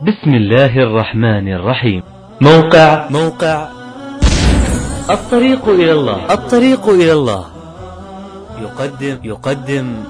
بسم الله الرحمن الرحيم موقع موقع الطريق إلى الله الطريق إلى الله يقدم يقدم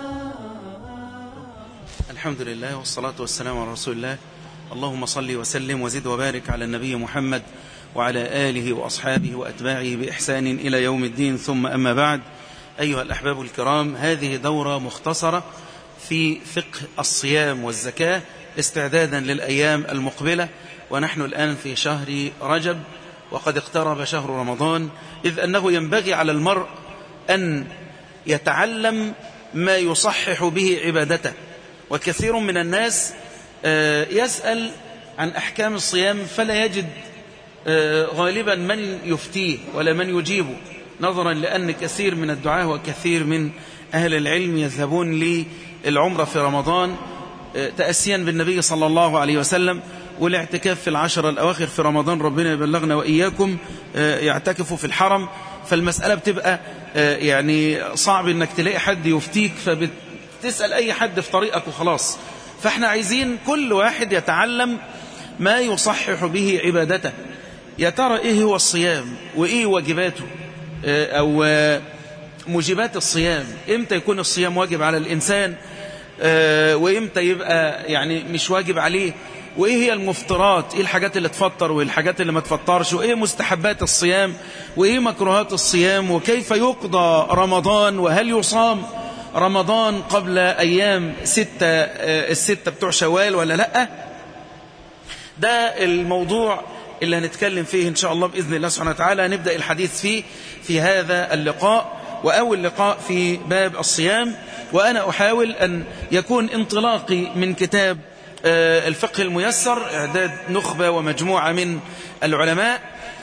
الحمد لله والصلاة والسلام على رسول الله اللهم صل وسلم وزد وبارك على النبي محمد وعلى آله وأصحابه وأتباعه بإحسان إلى يوم الدين ثم أما بعد أيها الأحباب الكرام هذه دورة مختصرة في فقه الصيام والزكاة استعدادا للأيام المقبلة ونحن الآن في شهر رجب وقد اقترب شهر رمضان إذ أنه ينبغي على المرء أن يتعلم ما يصحح به عبادته وكثير من الناس يسأل عن أحكام الصيام فلا يجد غالبا من يفتيه ولا من يجيبه نظرا لأن كثير من الدعاة وكثير من أهل العلم يذهبون للعمرة في رمضان تأسيا بالنبي صلى الله عليه وسلم والاعتكاف في العشر الأواخر في رمضان ربنا يبلغنا وإياكم يعتكفوا في الحرم فالمسألة بتبقى يعني صعب انك تلاقي حد يفتيك فبتسأل أي حد في طريقك وخلاص فاحنا عايزين كل واحد يتعلم ما يصحح به عبادته يا ترى ايه هو الصيام وايه واجباته او موجبات الصيام امتى يكون الصيام واجب على الانسان وامتى يبقى يعني مش واجب عليه وايه هي المفطرات ايه الحاجات اللي تفطر وايه الحاجات اللي ما تفطرش وايه مستحبات الصيام وايه مكروهات الصيام وكيف يقضى رمضان وهل يصام رمضان قبل ايام ستة الستة بتوع شوال ولا لا ده الموضوع اللي هنتكلم فيه إن شاء الله بإذن الله سبحانه وتعالى نبدأ الحديث فيه في هذا اللقاء وأول لقاء في باب الصيام وأنا أحاول أن يكون انطلاقي من كتاب الفقه الميسر إعداد نخبة ومجموعة من العلماء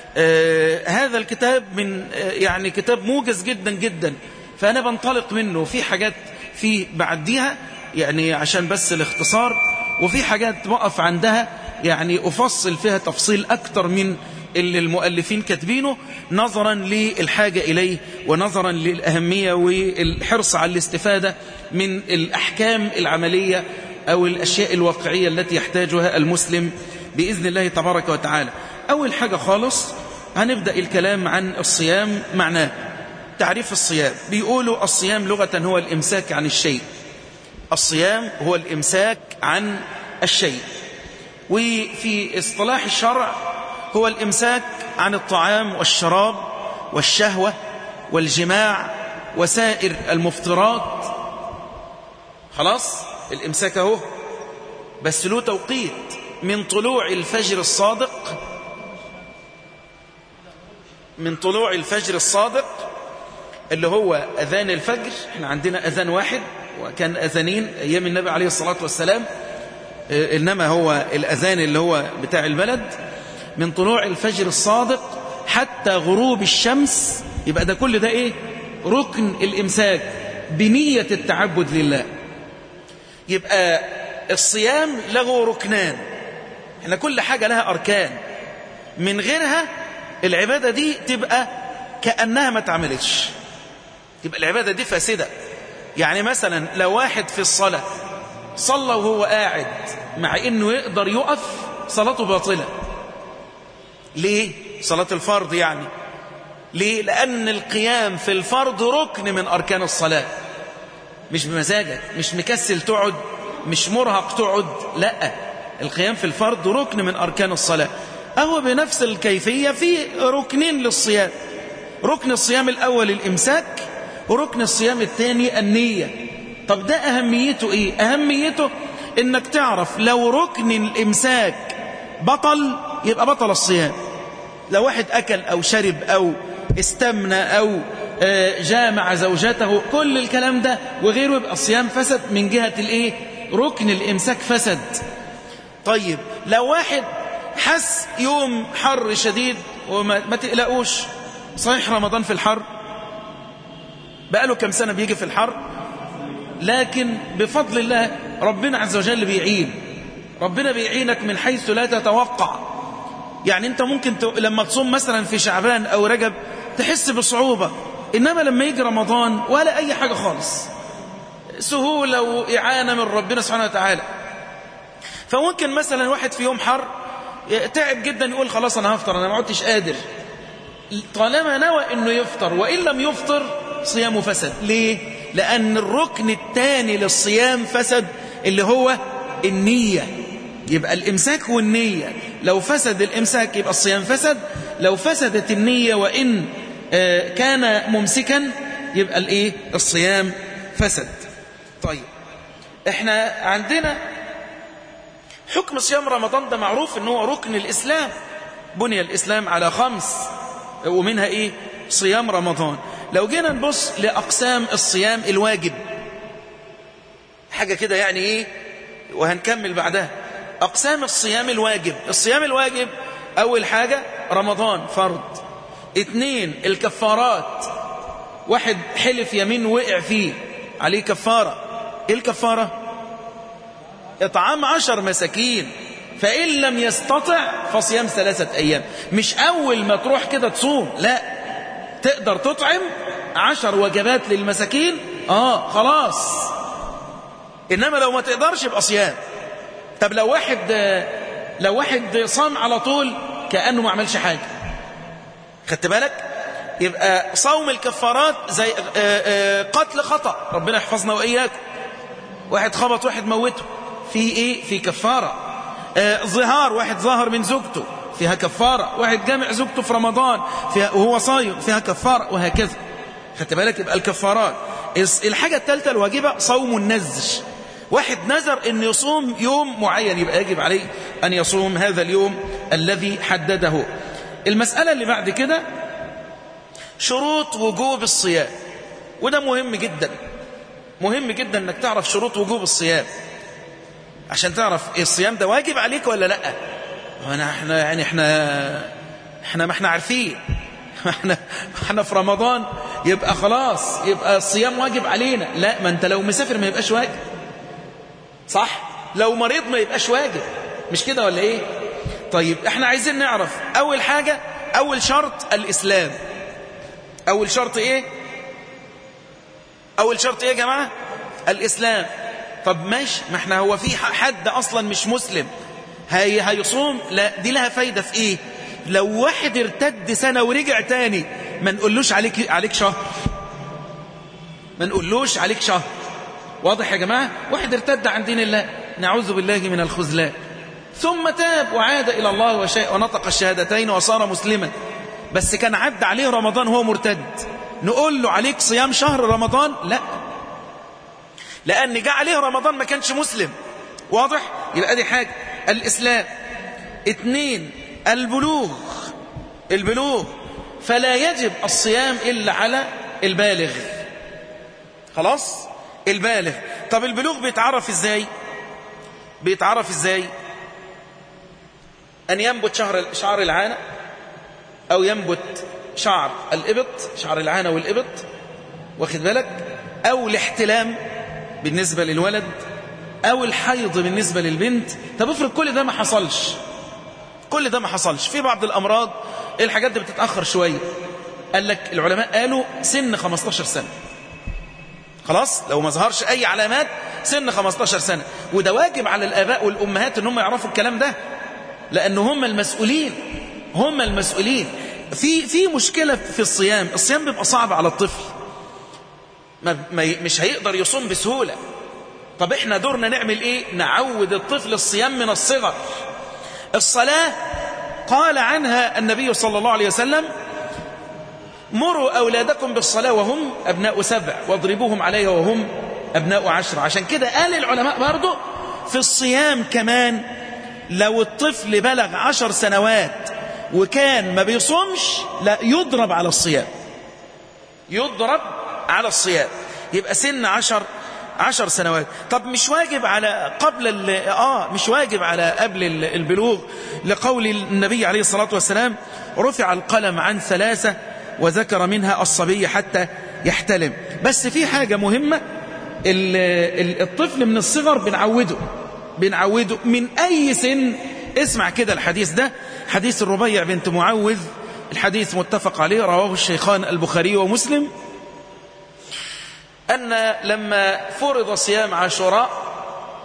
هذا الكتاب من يعني كتاب موجز جدا جدا فأنا بنطلق منه في حاجات في بعديها يعني عشان بس الاختصار وفي حاجات وقف عندها يعني أفصل فيها تفصيل أكتر من اللي المؤلفين كاتبينه نظرا للحاجة إليه ونظرا للأهمية والحرص على الاستفادة من الأحكام العملية أو الأشياء الواقعية التي يحتاجها المسلم بإذن الله تبارك وتعالى أول حاجة خالص هنبدأ الكلام عن الصيام معناه تعريف الصيام بيقولوا الصيام لغة هو الإمساك عن الشيء الصيام هو الإمساك عن الشيء وفي اصطلاح الشرع هو الإمساك عن الطعام والشراب والشهوة والجماع وسائر المفطرات خلاص الإمساك اهو بس له توقيت من طلوع الفجر الصادق من طلوع الفجر الصادق اللي هو أذان الفجر احنا عندنا أذان واحد وكان أذانين أيام النبي عليه الصلاة والسلام إنما هو الأذان اللي هو بتاع البلد من طلوع الفجر الصادق حتى غروب الشمس يبقى ده كل ده إيه ركن الإمساك بنية التعبد لله يبقى الصيام له ركنان احنا كل حاجة لها أركان من غيرها العبادة دي تبقى كأنها ما تعملتش تبقى العبادة دي فاسدة يعني مثلا لو واحد في الصلاة صلى وهو قاعد مع انه يقدر يقف صلاته باطلة ليه صلاة الفرض يعني ليه لأن القيام في الفرض ركن من أركان الصلاة مش بمزاجك مش مكسل تقعد مش مرهق تقعد لا القيام في الفرض ركن من أركان الصلاة أهو بنفس الكيفية في ركنين للصيام ركن الصيام الأول الإمساك وركن الصيام الثاني النية طب ده أهميته إيه أهميته إنك تعرف لو ركن الإمساك بطل يبقى بطل الصيام لو واحد أكل أو شرب أو استمنى أو جامع زوجته كل الكلام ده وغيره يبقى الصيام فسد من جهة الإيه ركن الإمساك فسد طيب لو واحد حس يوم حر شديد وما ما تقلقوش صحيح رمضان في الحر بقاله كم سنة بيجي في الحر لكن بفضل الله ربنا عز وجل بيعين ربنا بيعينك من حيث لا تتوقع يعني انت ممكن ت... لما تصوم مثلا في شعبان او رجب تحس بصعوبة انما لما يجي رمضان ولا اي حاجة خالص سهولة وإعانة من ربنا سبحانه وتعالى فممكن مثلا واحد في يوم حر تعب جدا يقول خلاص أنا هفطر أنا ما عدتش قادر طالما نوى أنه يفطر وإن لم يفطر صيامه فسد ليه؟ لأن الركن الثاني للصيام فسد اللي هو النية يبقى الإمساك والنية لو فسد الإمساك يبقى الصيام فسد لو فسدت النية وإن كان ممسكا يبقى الإيه؟ الصيام فسد طيب احنا عندنا حكم صيام رمضان ده معروف ان هو ركن الإسلام بني الإسلام على خمس ومنها إيه صيام رمضان لو جينا نبص لأقسام الصيام الواجب حاجة كده يعني إيه وهنكمل بعدها أقسام الصيام الواجب الصيام الواجب أول حاجة رمضان فرض اتنين الكفارات واحد حلف يمين وقع فيه عليه كفارة ايه الكفارة اطعام عشر مساكين فإن لم يستطع فصيام ثلاثة أيام مش أول ما تروح كده تصوم لا تقدر تطعم عشر وجبات للمساكين آه خلاص إنما لو ما تقدرش يبقى صيام طب لو واحد لو واحد صام على طول كأنه ما عملش حاجة خدت بالك يبقى صوم الكفارات زي قتل خطأ ربنا يحفظنا وإياكم واحد خبط واحد موته في إيه في كفارة ظهار واحد ظهر من زوجته فيها كفارة واحد جامع زوجته في رمضان فيها وهو صايم فيها كفارة وهكذا خدت بالك يبقى الكفارات الحاجة الثالثة الواجبة صوم النزش واحد نذر أن يصوم يوم معين يبقى يجب عليه أن يصوم هذا اليوم الذي حدده المسألة اللي بعد كده شروط وجوب الصيام وده مهم جدا مهم جدا انك تعرف شروط وجوب الصيام عشان تعرف إيه الصيام ده واجب عليك ولا لا وانا احنا يعني احنا احنا ما احنا عارفين احنا احنا في رمضان يبقى خلاص يبقى الصيام واجب علينا لا ما انت لو مسافر ما يبقاش واجب صح لو مريض ما يبقاش واجب مش كده ولا ايه طيب احنا عايزين نعرف اول حاجة اول شرط الاسلام اول شرط ايه اول شرط ايه يا جماعة الاسلام طب ماشي ما احنا هو في حد اصلا مش مسلم هي هيصوم لا دي لها فايدة في ايه لو واحد ارتد سنة ورجع تاني ما نقولوش عليك عليك شهر ما نقولوش عليك شهر واضح يا جماعة واحد ارتد عن دين الله نعوذ بالله من الخذلان ثم تاب وعاد إلى الله وشيء ونطق الشهادتين وصار مسلما بس كان عد عليه رمضان وهو مرتد نقول له عليك صيام شهر رمضان لا لأن جاء عليه رمضان ما كانش مسلم واضح يبقى دي حاجة الإسلام اثنين البلوغ البلوغ فلا يجب الصيام إلا على البالغ خلاص البالغ طب البلوغ بيتعرف ازاي بيتعرف ازاي أن ينبت شهر شعر العانة أو ينبت شعر الإبط شعر العانة والإبط واخد بالك أو الاحتلام بالنسبة للولد أو الحيض بالنسبة للبنت طب افرض كل ده ما حصلش كل ده ما حصلش في بعض الأمراض الحاجات دي بتتأخر شوية قال لك العلماء قالوا سن 15 سنة خلاص لو ما ظهرش أي علامات سن 15 سنة وده واجب على الآباء والأمهات ان هم يعرفوا الكلام ده لأن هم المسؤولين هم المسؤولين في في مشكلة في الصيام الصيام بيبقى صعب على الطفل ما ما مش هيقدر يصوم بسهولة طب احنا دورنا نعمل ايه نعود الطفل الصيام من الصغر الصلاة قال عنها النبي صلى الله عليه وسلم مروا أولادكم بالصلاة وهم أبناء سبع واضربوهم عليها وهم أبناء عشر عشان كده قال العلماء برضو في الصيام كمان لو الطفل بلغ عشر سنوات وكان ما بيصومش لا يضرب على الصيام يضرب على الصيام يبقى سن عشر عشر سنوات طب مش واجب على قبل آه مش واجب على قبل البلوغ لقول النبي عليه الصلاة والسلام رفع القلم عن ثلاثة وذكر منها الصبي حتى يحتلم بس في حاجة مهمة الطفل من الصغر بنعوده بنعوده من أي سن اسمع كده الحديث ده حديث الربيع بنت معوذ الحديث متفق عليه رواه الشيخان البخاري ومسلم أن لما فرض صيام عاشوراء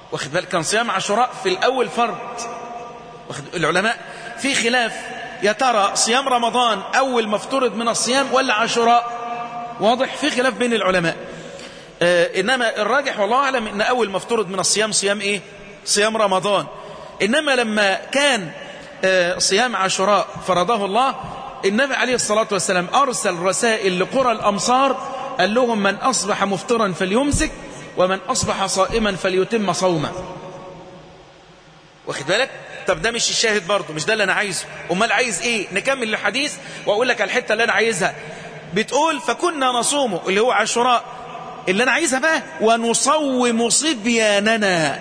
واخد بالك كان صيام عاشوراء في الأول فرض واخد العلماء في خلاف يا ترى صيام رمضان أول ما افترض من الصيام ولا عاشوراء واضح في خلاف بين العلماء آه إنما الراجح والله أعلم إن أول ما افترض من الصيام صيام إيه صيام رمضان إنما لما كان آه صيام عاشوراء فرضه الله النبي عليه الصلاة والسلام أرسل رسائل لقرى الأمصار قال لهم من أصبح مفطرا فليمسك ومن أصبح صائما فليتم صومه واخد بالك طب ده مش الشاهد برضه مش ده اللي أنا عايزه أمال عايز إيه نكمل الحديث وأقول لك الحتة اللي أنا عايزها بتقول فكنا نصومه اللي هو عاشوراء اللي أنا عايزها بقى ونصوم صبياننا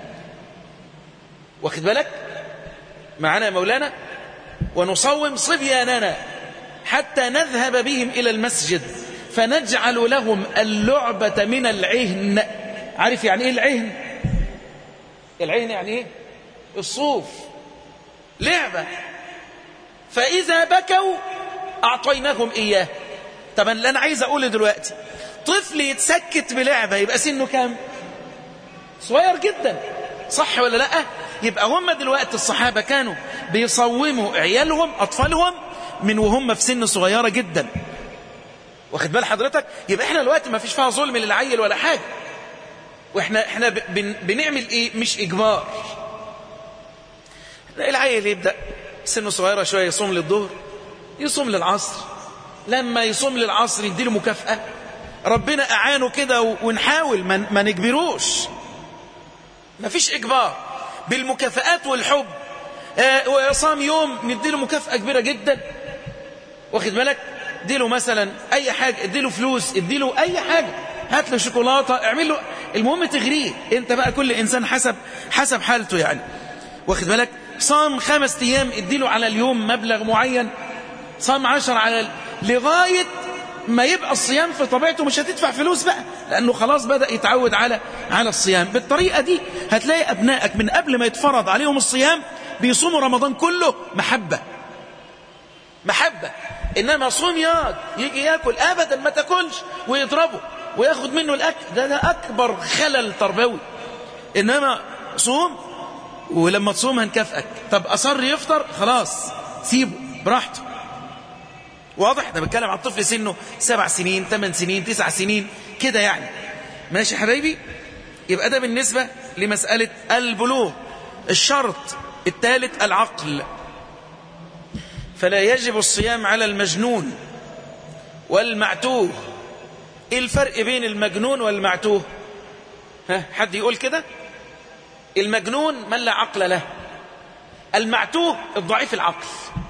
واخد بالك معانا يا مولانا ونصوم صبياننا حتى نذهب بهم إلى المسجد فنجعل لهم اللعبة من العهن عارف يعني إيه العهن العهن يعني إيه الصوف لعبة فإذا بكوا أعطيناهم إياه طب اللي أنا عايز أقوله دلوقتي طفل يتسكت بلعبة يبقى سنه كام صغير جدا صح ولا لا يبقى هم دلوقتي الصحابة كانوا بيصوموا عيالهم أطفالهم من وهم في سن صغيرة جدا واخد بال حضرتك يبقى احنا دلوقتي ما فيش فيها ظلم للعيل ولا حاجة واحنا احنا بن بنعمل ايه مش اجبار العيل يبدأ سنه صغيرة شوية يصوم للظهر يصوم للعصر لما يصوم للعصر يديله مكافأة ربنا أعانه كده ونحاول ما نجبروش ما فيش إجبار بالمكافآت والحب آه وصام يوم نديله مكافأة كبيرة جدا واخد بالك اديله مثلا أي حاجة اديله فلوس اديله أي حاجة هات له شوكولاتة اعمل له المهم تغريه انت بقى كل إنسان حسب حسب حالته يعني واخد بالك صام خمس أيام اديله على اليوم مبلغ معين صام عشر على ال... لغاية ما يبقى الصيام في طبيعته مش هتدفع فلوس بقى لأنه خلاص بدأ يتعود على على الصيام بالطريقة دي هتلاقي أبنائك من قبل ما يتفرض عليهم الصيام بيصوموا رمضان كله محبة محبة إنما صوم ياك يجي ياكل أبدا ما تاكلش ويضربه وياخد منه الأكل ده, ده أكبر خلل تربوي إنما صوم ولما تصوم هنكافئك طب أصر يفطر خلاص سيبه براحته واضح ده بتكلم على الطفل سنه سبع سنين ثمان سنين تسع سنين كده يعني ماشي يا حبايبي يبقى ده بالنسبة لمسألة البلوغ الشرط الثالث العقل فلا يجب الصيام على المجنون والمعتوه ايه الفرق بين المجنون والمعتوه ها حد يقول كده المجنون من لا عقل له المعتوه الضعيف العقل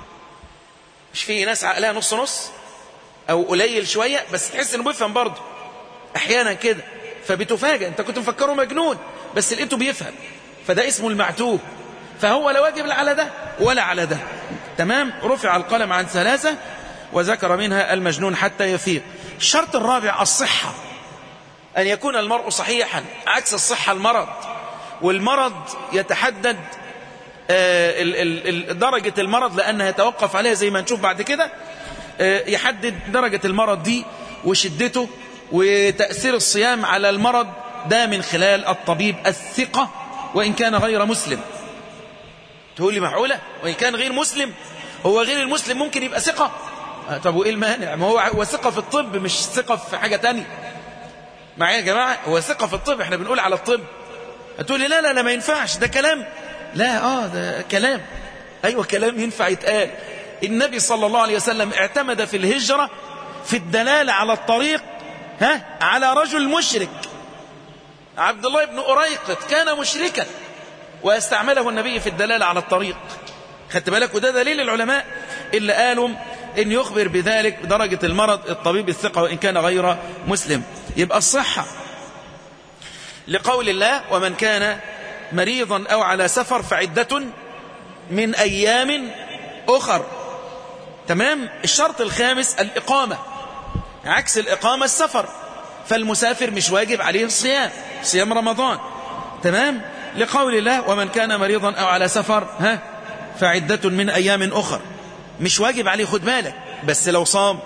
مش في ناس عقلها نص نص او قليل شوية بس تحس انه بيفهم برضه احيانا كده فبتفاجئ انت كنت مفكره مجنون بس لقيته بيفهم فده اسمه المعتوه فهو لا واجب على ده ولا على ده تمام رفع القلم عن ثلاثة وذكر منها المجنون حتى يفيق الشرط الرابع الصحة أن يكون المرء صحيحا عكس الصحة المرض والمرض يتحدد درجة المرض لأنها يتوقف عليها زي ما نشوف بعد كده يحدد درجة المرض دي وشدته وتأثير الصيام على المرض ده من خلال الطبيب الثقة وإن كان غير مسلم تقول لي معقولة وإن كان غير مسلم هو غير المسلم ممكن يبقى ثقة طب وإيه المانع ما هو هو ثقة في الطب مش ثقة في حاجة تانية معايا يا جماعة هو ثقة في الطب احنا بنقول على الطب هتقول لي لا لا لا ما ينفعش ده كلام لا اه ده كلام ايوه كلام ينفع يتقال النبي صلى الله عليه وسلم اعتمد في الهجرة في الدلالة على الطريق ها على رجل مشرك عبد الله بن أريقط كان مشركا ويستعمله النبي في الدلالة على الطريق خدت بالك وده دليل العلماء اللي قالوا ان يخبر بذلك درجة المرض الطبيب الثقة وإن كان غير مسلم يبقى الصحة لقول الله ومن كان مريضا أو على سفر فعدة من أيام أخر تمام الشرط الخامس الإقامة عكس الإقامة السفر فالمسافر مش واجب عليه الصيام صيام رمضان تمام لقول الله ومن كان مريضا أو على سفر ها فعدة من أيام أخر مش واجب عليه خد بالك بس لو صام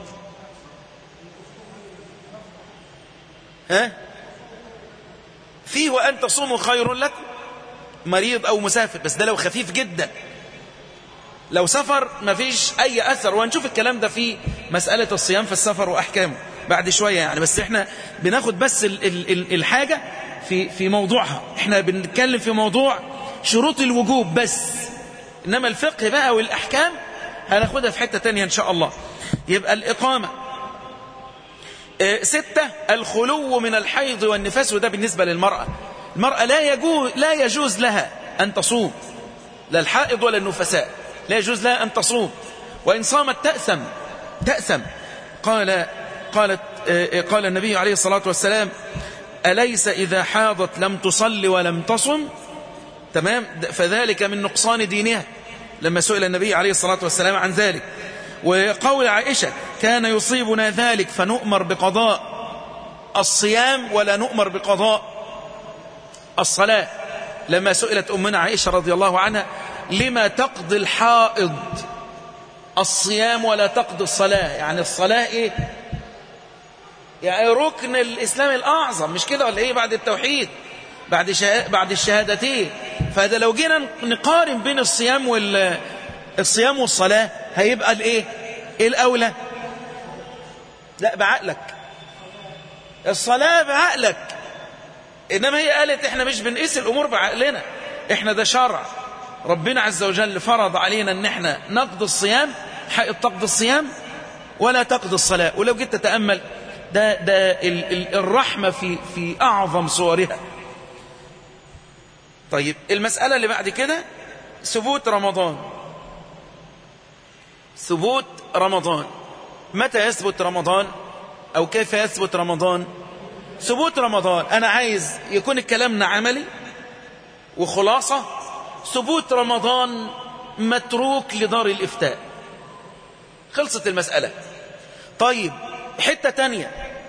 ها فيه وأن تصوموا خير لكم مريض أو مسافر بس ده لو خفيف جدا لو سفر مفيش أي أثر وهنشوف الكلام ده في مسألة الصيام في السفر وأحكامه بعد شوية يعني بس احنا بناخد بس ال ال الحاجة في, في موضوعها احنا بنتكلم في موضوع شروط الوجوب بس إنما الفقه بقى والأحكام هناخدها في حتة تانية إن شاء الله يبقى الإقامة اه ستة الخلو من الحيض والنفاس وده بالنسبة للمرأة المرأة لا يجوز, لا يجوز لها أن تصوم لا الحائض ولا النفساء لا يجوز لها أن تصوم وإن صامت تأثم تأثم قال قالت اه قال النبي عليه الصلاة والسلام أليس إذا حاضت لم تصل ولم تصم تمام فذلك من نقصان دينها لما سئل النبي عليه الصلاة والسلام عن ذلك وقول عائشة كان يصيبنا ذلك فنؤمر بقضاء الصيام ولا نؤمر بقضاء الصلاة لما سئلت أمنا عائشة رضي الله عنها لما تقضي الحائض الصيام ولا تقضي الصلاة يعني الصلاة إيه يعني ركن الإسلام الأعظم مش كده ولا إيه بعد التوحيد بعد شها... بعد الشهادتين فهذا لو جينا نقارن بين الصيام وال الصيام والصلاة هيبقى الايه ايه الاولى لا بعقلك الصلاة بعقلك انما هي قالت احنا مش بنقيس الامور بعقلنا احنا ده شرع ربنا عز وجل فرض علينا ان احنا نقضي الصيام حق تقضي الصيام ولا تقضي الصلاة ولو جيت تتأمل ده, ده ال ال الرحمة في, في أعظم صورها طيب المسألة اللي بعد كده ثبوت رمضان ثبوت رمضان متى يثبت رمضان أو كيف يثبت رمضان ثبوت رمضان أنا عايز يكون الكلامنا عملي وخلاصة ثبوت رمضان متروك لدار الإفتاء خلصت المسألة طيب حتة تانية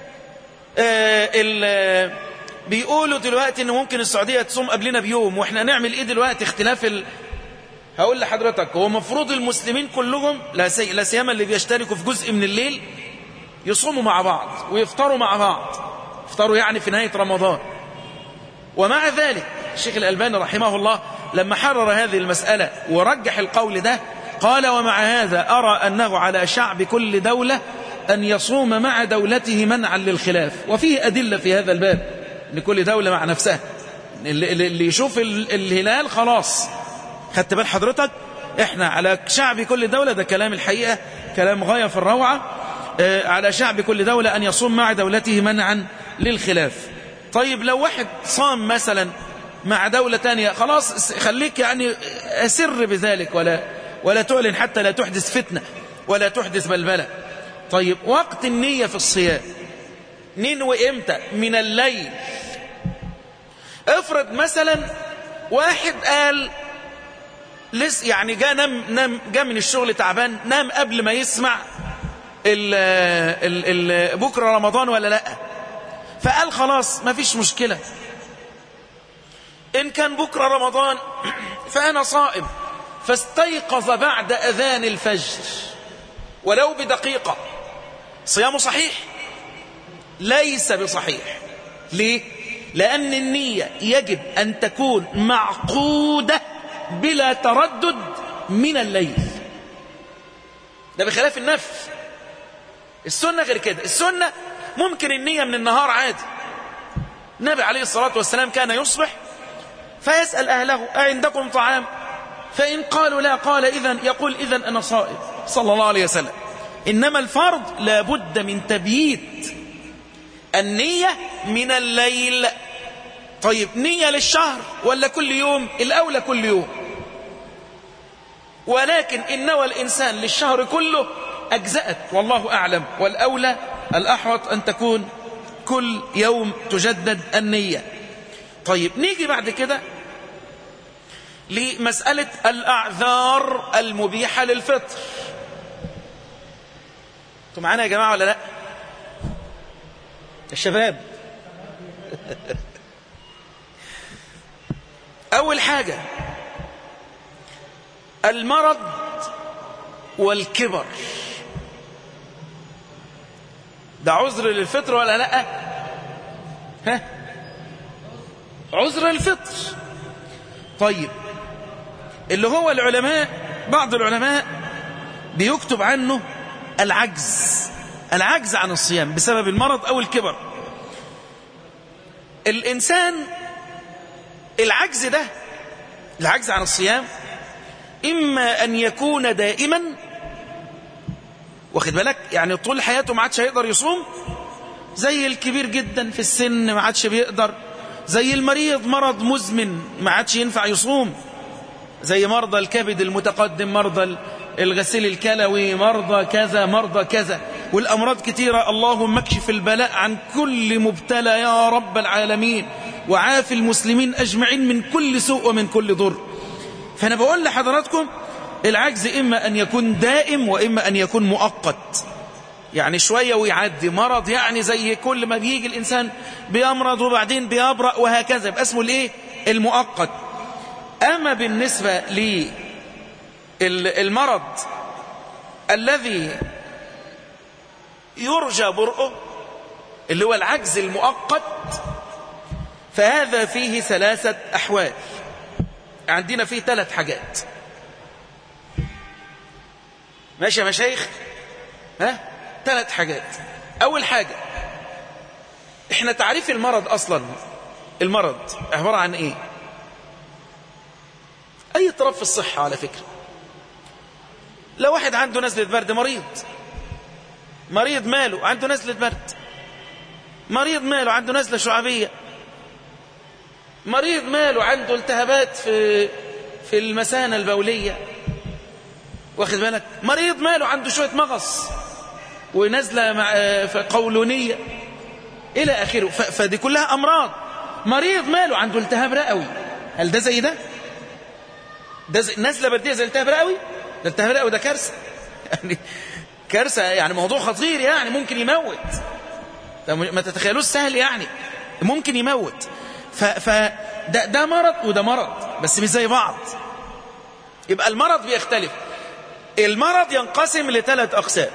آه بيقولوا دلوقتي ان ممكن السعودية تصوم قبلنا بيوم واحنا نعمل ايه دلوقتي اختلاف ال... هقول لحضرتك هو مفروض المسلمين كلهم لا, سي... لا سيما اللي بيشتركوا في جزء من الليل يصوموا مع بعض ويفطروا مع بعض يفطروا يعني في نهاية رمضان ومع ذلك الشيخ الألباني رحمه الله لما حرر هذه المسألة ورجح القول ده قال ومع هذا أرى أنه على شعب كل دولة أن يصوم مع دولته منعا للخلاف وفيه أدلة في هذا الباب لكل دولة مع نفسها اللي يشوف الهلال خلاص خدت بال حضرتك احنا على شعب كل دولة ده كلام الحقيقة كلام غاية في الروعة اه على شعب كل دولة أن يصوم مع دولته منعا للخلاف طيب لو واحد صام مثلا مع دولة تانية خلاص خليك يعني أسر بذلك ولا ولا تعلن حتى لا تحدث فتنة ولا تحدث بلبلة طيب وقت النية في الصيام ننوي امتى من الليل افرض مثلا واحد قال لس يعني جاء نام نام جاء من الشغل تعبان نام قبل ما يسمع ال ال ال بكره رمضان ولا لا فقال خلاص ما فيش مشكله ان كان بكره رمضان فانا صائم فاستيقظ بعد اذان الفجر ولو بدقيقه صيامه صحيح ليس بصحيح ليه لأن النية يجب أن تكون معقودة بلا تردد من الليل ده بخلاف النفل السنة غير كده السنة ممكن النية من النهار عادي النبي عليه الصلاة والسلام كان يصبح فيسأل أهله أعندكم طعام فإن قالوا لا قال إذن يقول إذن أنا صائم صلى الله عليه وسلم إنما الفرض لابد من تبييت النية من الليل طيب نية للشهر ولا كل يوم الأولى كل يوم ولكن إن نوى الإنسان للشهر كله أجزأت والله أعلم والأولى الأحوط أن تكون كل يوم تجدد النية طيب نيجي بعد كده لمسألة الأعذار المبيحة للفطر انتوا معانا يا جماعة ولا لا الشباب أول حاجة المرض والكبر ده عذر للفطر ولا لا ها عذر الفطر طيب اللي هو العلماء بعض العلماء بيكتب عنه العجز العجز عن الصيام بسبب المرض أو الكبر الإنسان العجز ده العجز عن الصيام إما أن يكون دائما واخد بالك يعني طول حياته ما عادش هيقدر يصوم زي الكبير جدا في السن ما عادش بيقدر زي المريض مرض مزمن ما عادش ينفع يصوم زي مرضى الكبد المتقدم مرضى الغسيل الكلوي مرضى كذا مرضى كذا والأمراض كثيرة اللهم اكشف البلاء عن كل مبتلى يا رب العالمين وعاف المسلمين أجمعين من كل سوء ومن كل ضر فأنا بقول لحضراتكم العجز إما أن يكون دائم وإما أن يكون مؤقت يعني شوية ويعدي مرض يعني زي كل ما بيجي الإنسان بيمرض وبعدين بيبرأ وهكذا يبقى اسمه الإيه المؤقت أما بالنسبة للمرض الذي يرجى برؤه اللي هو العجز المؤقت فهذا فيه ثلاثة أحوال عندنا فيه ثلاث حاجات ماشي يا مشايخ ها ثلاث حاجات أول حاجة احنا تعريف المرض أصلا المرض عبارة عن ايه اي اضطراب في الصحة على فكرة لو واحد عنده نزلة برد مريض مريض ماله عنده نزلة برد مريض ماله عنده نزلة شعبية مريض ماله عنده التهابات في في المثانة البولية واخد بالك مريض ماله عنده شوية مغص ونزلة مع قولونية إلى آخره فدي كلها أمراض مريض ماله عنده التهاب رئوي هل ده زي ده ده زي نزلة بردية زي التهاب رئوي ده التهاب رئوي ده كارثة يعني كارثة يعني موضوع خطير يعني ممكن يموت ده ما تتخيلوش سهل يعني ممكن يموت ف, ف ده, ده مرض وده مرض بس مش زي بعض يبقى المرض بيختلف المرض ينقسم لثلاث أقسام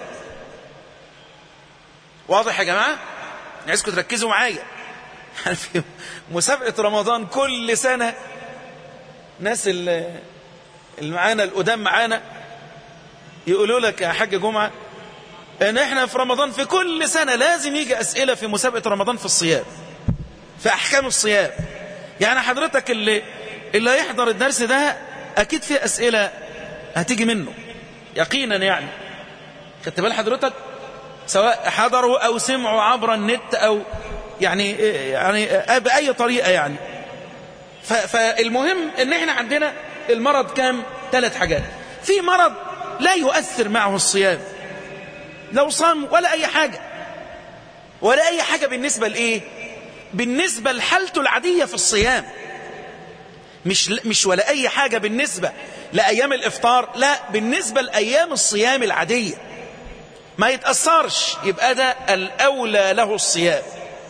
واضح يا جماعة عايزكم تركزوا معايا في مسابقة رمضان كل سنة ناس اللي معانا القدام معانا يقولوا لك يا حاج جمعة ان احنا في رمضان في كل سنة لازم يجي اسئلة في مسابقة رمضان في الصيام في احكام الصيام يعني حضرتك اللي اللي هيحضر الدرس ده اكيد في اسئلة هتيجي منه يقينا يعني خدت بال حضرتك سواء حضروا او سمعوا عبر النت او يعني يعني باي طريقه يعني فالمهم ان احنا عندنا المرض كام ثلاث حاجات في مرض لا يؤثر معه الصيام لو صام ولا اي حاجه ولا اي حاجه بالنسبه لايه بالنسبه لحالته العاديه في الصيام مش مش ولا اي حاجه بالنسبه لايام الافطار لا بالنسبه لايام الصيام العاديه ما يتاثرش يبقى ده الاولى له الصيام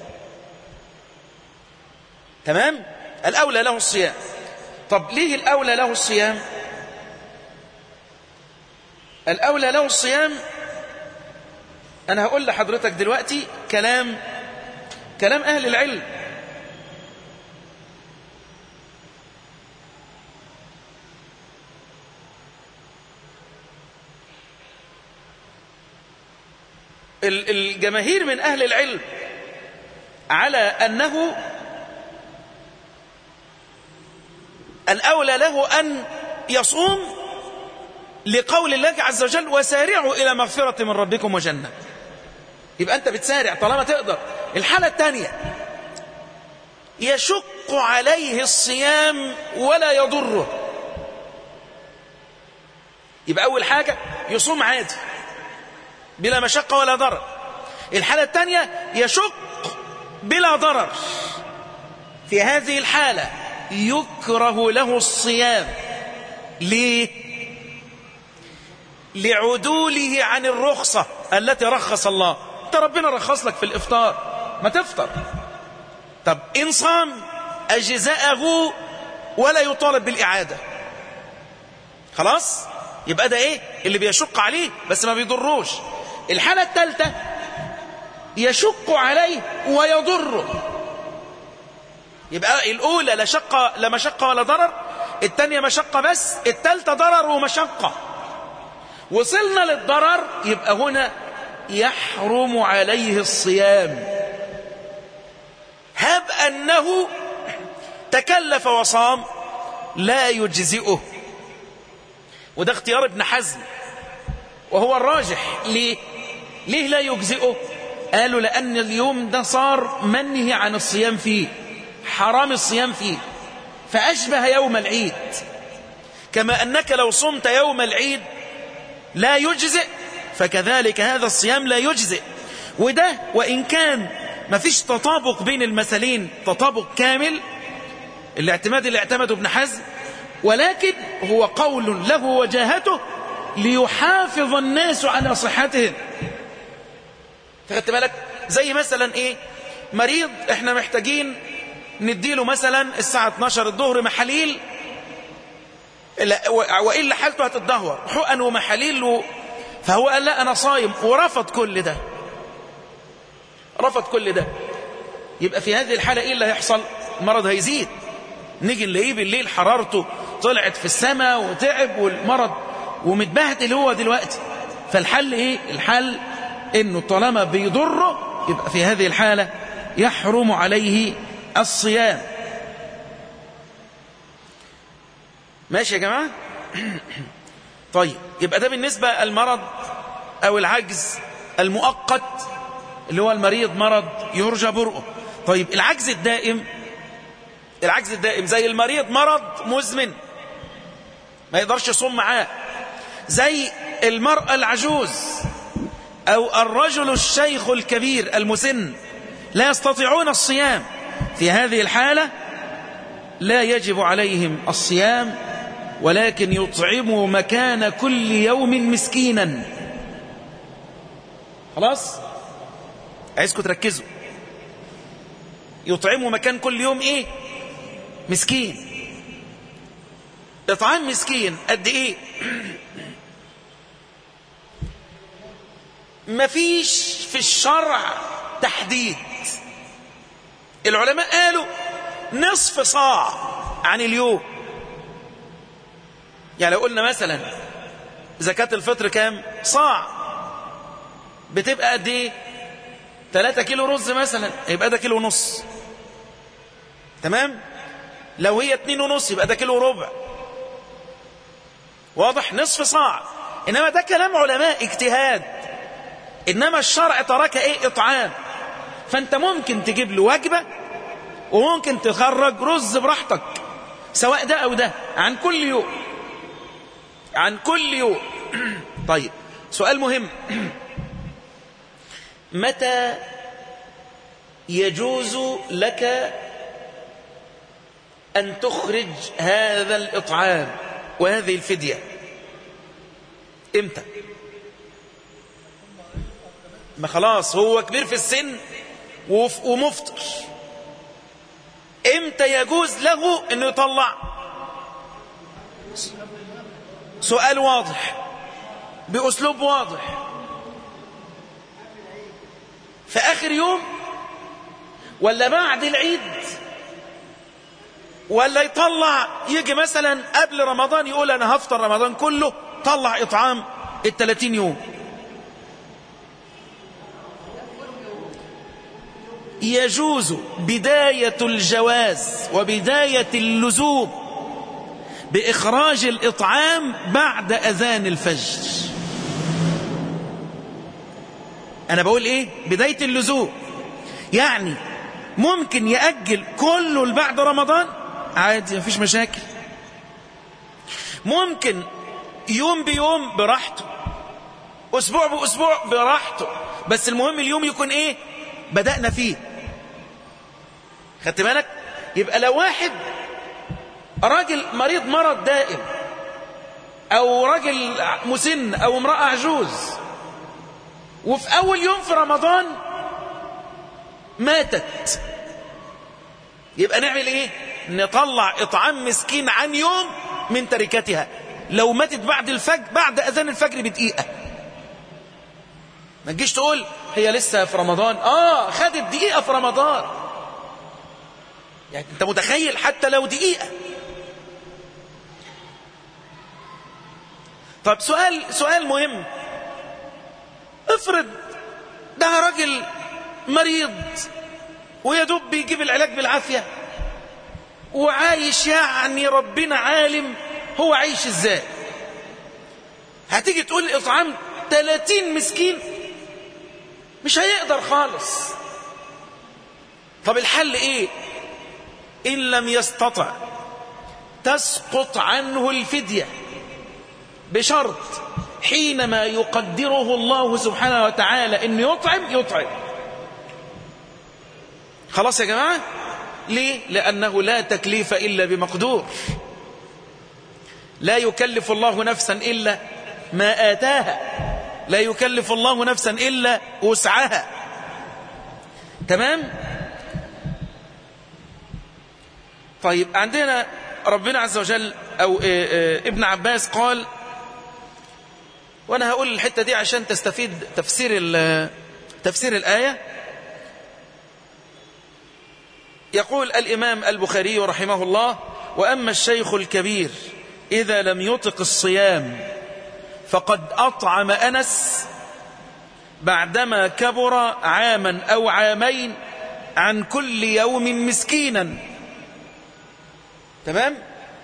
تمام الأولى له الصيام طب ليه الأولى له الصيام الأولى له الصيام أنا هقول لحضرتك دلوقتي كلام كلام أهل العلم الجماهير من أهل العلم على أنه الأولى له أن يصوم لقول الله عز وجل وسارعوا إلى مغفرة من ربكم وجنة يبقى أنت بتسارع طالما تقدر الحالة الثانية يشق عليه الصيام ولا يضره يبقى أول حاجة يصوم عادي بلا مشقة ولا ضرر الحالة الثانية يشق بلا ضرر في هذه الحالة يكره له الصيام ليه لعدوله عن الرخصة التي رخص الله انت ربنا رخص لك في الافطار ما تفطر طب ان صام اجزاءه ولا يطالب بالاعاده خلاص يبقى ده ايه اللي بيشق عليه بس ما بيضروش الحاله الثالثه يشق عليه ويضره يبقى الأولى لا شقة لا مشقة ولا ضرر الثانية مشقة بس الثالثة ضرر ومشقة وصلنا للضرر يبقى هنا يحرم عليه الصيام هب أنه تكلف وصام لا يجزئه وده اختيار ابن حزم وهو الراجح ليه ليه لا يجزئه قالوا لأن اليوم ده صار منهي عن الصيام فيه حرام الصيام فيه فأشبه يوم العيد كما أنك لو صمت يوم العيد لا يجزئ فكذلك هذا الصيام لا يجزئ وده وإن كان ما فيش تطابق بين المثلين تطابق كامل الاعتماد اللي اعتمده ابن حزم ولكن هو قول له وجاهته ليحافظ الناس على صحتهم فخدت بالك زي مثلا ايه مريض احنا محتاجين نديله مثلا الساعة 12 الظهر محاليل وإلا حالته هتتدهور حقن ومحاليل و... فهو قال لا أنا صايم ورفض كل ده رفض كل ده يبقى في هذه الحالة إيه اللي هيحصل المرض هيزيد نيجي نلاقيه بالليل حرارته طلعت في السماء وتعب والمرض ومتبهدل هو دلوقتي فالحل ايه الحل انه طالما بيضره يبقى في هذه الحالة يحرم عليه الصيام ماشي يا جماعة طيب يبقى ده بالنسبة المرض او العجز المؤقت اللي هو المريض مرض يرجى برؤه طيب العجز الدائم العجز الدائم زي المريض مرض مزمن ما يقدرش يصوم معاه زي المرأة العجوز أو الرجل الشيخ الكبير المسن لا يستطيعون الصيام في هذه الحالة لا يجب عليهم الصيام ولكن يطعموا مكان كل يوم مسكينا خلاص عايزكم تركزوا يطعموا مكان كل يوم ايه مسكين اطعام مسكين قد ايه مفيش في الشرع تحديد العلماء قالوا نصف صاع عن اليوم يعني لو قلنا مثلا زكاة الفطر كام صاع بتبقى قد ايه 3 كيلو رز مثلا يبقى ده كيلو ونص تمام لو هي اتنين ونص يبقى ده كيلو وربع واضح نصف صاع انما ده كلام علماء اجتهاد انما الشرع ترك ايه اطعام فانت ممكن تجيب له وجبة وممكن تخرج رز براحتك سواء ده او ده عن كل يوم عن كل يوم طيب سؤال مهم متى يجوز لك أن تخرج هذا الإطعام وهذه الفدية امتى ما خلاص هو كبير في السن ومفطر امتى يجوز له انه يطلع سؤال واضح بأسلوب واضح في آخر يوم ولا بعد العيد ولا يطلع يجي مثلا قبل رمضان يقول أنا هفطر رمضان كله طلع إطعام الثلاثين يوم يجوز بداية الجواز وبداية اللزوم بإخراج الإطعام بعد أذان الفجر أنا بقول إيه بداية اللزوم يعني ممكن يأجل كله بعد رمضان عادي مفيش مشاكل ممكن يوم بيوم براحته أسبوع بأسبوع براحته بس المهم اليوم يكون إيه بدأنا فيه خدت بالك يبقى لو واحد راجل مريض مرض دائم أو راجل مسن أو امرأة عجوز وفي أول يوم في رمضان ماتت يبقى نعمل ايه نطلع اطعام مسكين عن يوم من تركتها لو ماتت بعد الفجر بعد اذان الفجر بدقيقه ما تجيش تقول هي لسه في رمضان اه خدت دقيقه في رمضان يعني انت متخيل حتى لو دقيقة طب سؤال سؤال مهم افرض ده راجل مريض ويدوب بيجيب العلاج بالعافية وعايش يعني ربنا عالم هو عايش ازاي هتيجي تقول اطعام 30 مسكين مش هيقدر خالص طب الحل ايه ان لم يستطع تسقط عنه الفدية بشرط حينما يقدره الله سبحانه وتعالى ان يطعم يطعم خلاص يا جماعة ليه لأنه لا تكليف إلا بمقدور لا يكلف الله نفسا إلا ما آتاها لا يكلف الله نفسا إلا وسعها تمام طيب عندنا ربنا عز وجل أو ابن عباس قال وأنا هقول الحتة دي عشان تستفيد تفسير تفسير الآية يقول الإمام البخاري رحمه الله وأما الشيخ الكبير إذا لم يطق الصيام فقد أطعم أنس بعدما كبر عاما أو عامين عن كل يوم مسكينا تمام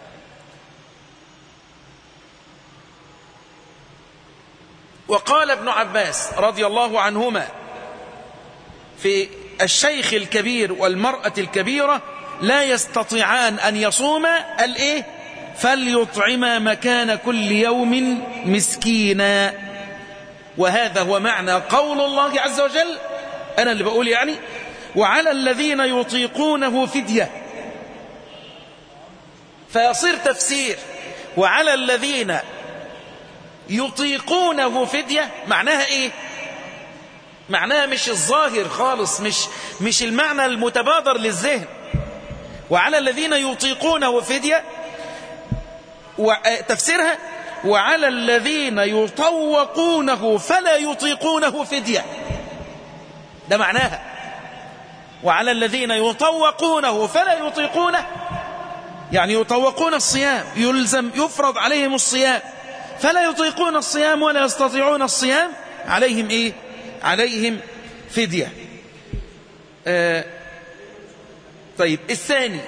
وقال ابن عباس رضي الله عنهما في الشيخ الكبير والمرأة الكبيرة لا يستطيعان أن يصوما الإيه فليطعما مكان كل يوم مسكينا وهذا هو معنى قول الله عز وجل أنا اللي بقول يعني وعلى الذين يطيقونه فدية فيصير تفسير وعلى الذين يطيقونه فدية معناها ايه معناها مش الظاهر خالص مش, مش المعنى المتبادر للذهن وعلى الذين يطيقونه فدية تفسيرها وعلى الذين يطوقونه فلا يطيقونه فدية ده معناها وعلى الذين يطوقونه فلا يطيقونه يعني يطوقون الصيام يلزم يفرض عليهم الصيام فلا يطيقون الصيام ولا يستطيعون الصيام عليهم ايه عليهم فدية آه طيب الثاني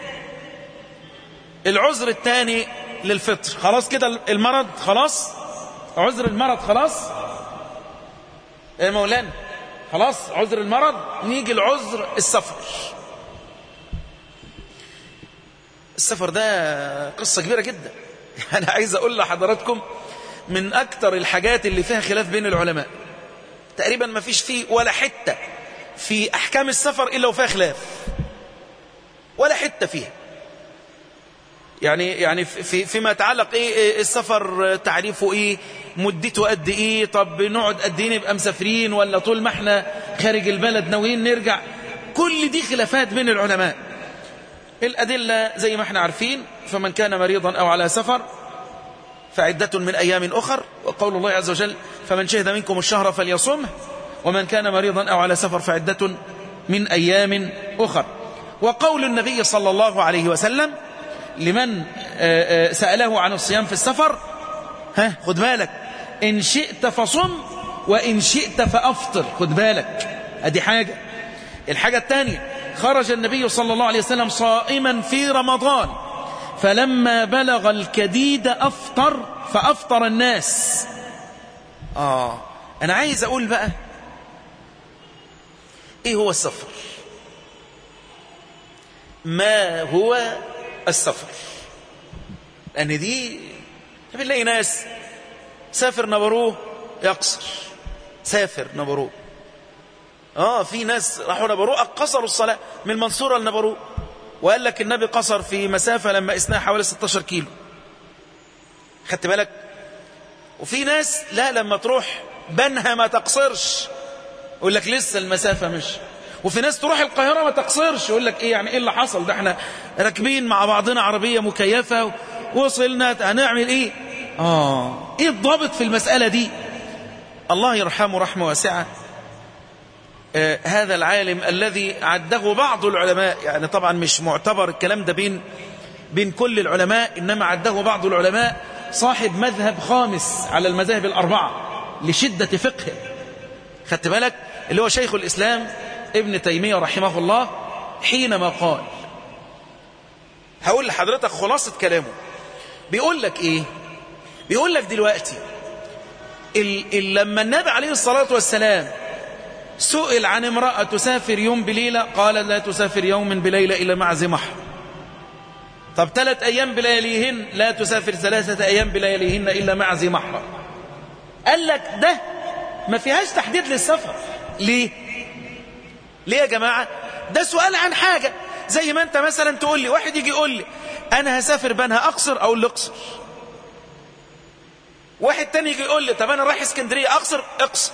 العذر الثاني للفطر خلاص كده المرض خلاص عذر المرض خلاص يا مولانا خلاص عذر المرض نيجي العذر السفر السفر ده قصة كبيرة جدا أنا عايز أقول لحضراتكم من أكتر الحاجات اللي فيها خلاف بين العلماء تقريبا ما فيش فيه ولا حتة في أحكام السفر إلا وفيها خلاف ولا حتة فيها يعني يعني في فيما يتعلق ايه السفر تعريفه ايه مدته قد ايه طب نقعد قد ايه نبقى مسافرين ولا طول ما احنا خارج البلد ناويين نرجع كل دي خلافات بين العلماء الأدلة زي ما احنا عارفين فمن كان مريضا أو على سفر فعدة من أيام أخر وقول الله عز وجل فمن شهد منكم الشهر فليصمه ومن كان مريضا أو على سفر فعدة من أيام أخر وقول النبي صلى الله عليه وسلم لمن سأله عن الصيام في السفر ها خد بالك إن شئت فصم وإن شئت فأفطر خد بالك أدي حاجة الحاجة الثانية خرج النبي صلى الله عليه وسلم صائما في رمضان فلما بلغ الكديد أفطر فأفطر الناس آه أنا عايز أقول بقى إيه هو السفر ما هو السفر لأن دي بنلاقي ناس سافر نبروه يقصر سافر نبروه اه في ناس راحوا نبروه قصروا الصلاة من المنصورة لنبروه وقال لك النبي قصر في مسافة لما اسناها حوالي 16 كيلو خدت بالك وفي ناس لا لما تروح بنها ما تقصرش يقول لك لسه المسافة مش وفي ناس تروح القاهرة ما تقصرش يقول لك ايه يعني ايه اللي حصل ده احنا راكبين مع بعضنا عربية مكيفة وصلنا هنعمل ايه اه ايه الضابط في المسألة دي الله يرحمه رحمة واسعة آه هذا العالم الذي عده بعض العلماء يعني طبعا مش معتبر الكلام ده بين بين كل العلماء إنما عده بعض العلماء صاحب مذهب خامس على المذاهب الأربعة لشدة فقهه خدت بالك اللي هو شيخ الإسلام ابن تيمية رحمه الله حينما قال هقول لحضرتك خلاصة كلامه بيقول لك ايه بيقول لك دلوقتي ال ال لما النبي عليه الصلاة والسلام سئل عن امرأة تسافر يوم بليلة قال لا تسافر يوم بليلة إلا مع ذي محرم طب ثلاث أيام بلياليهن لا تسافر ثلاثة أيام بلياليهن إلا مع ذي محرم قال لك ده ما فيهاش تحديد للسفر ليه ليه يا جماعة ده سؤال عن حاجة زي ما انت مثلا تقول لي واحد يجي يقول لي انا هسافر بنها اقصر اقول له اقصر واحد تاني يجي يقول لي طب انا رايح اسكندرية اقصر اقصر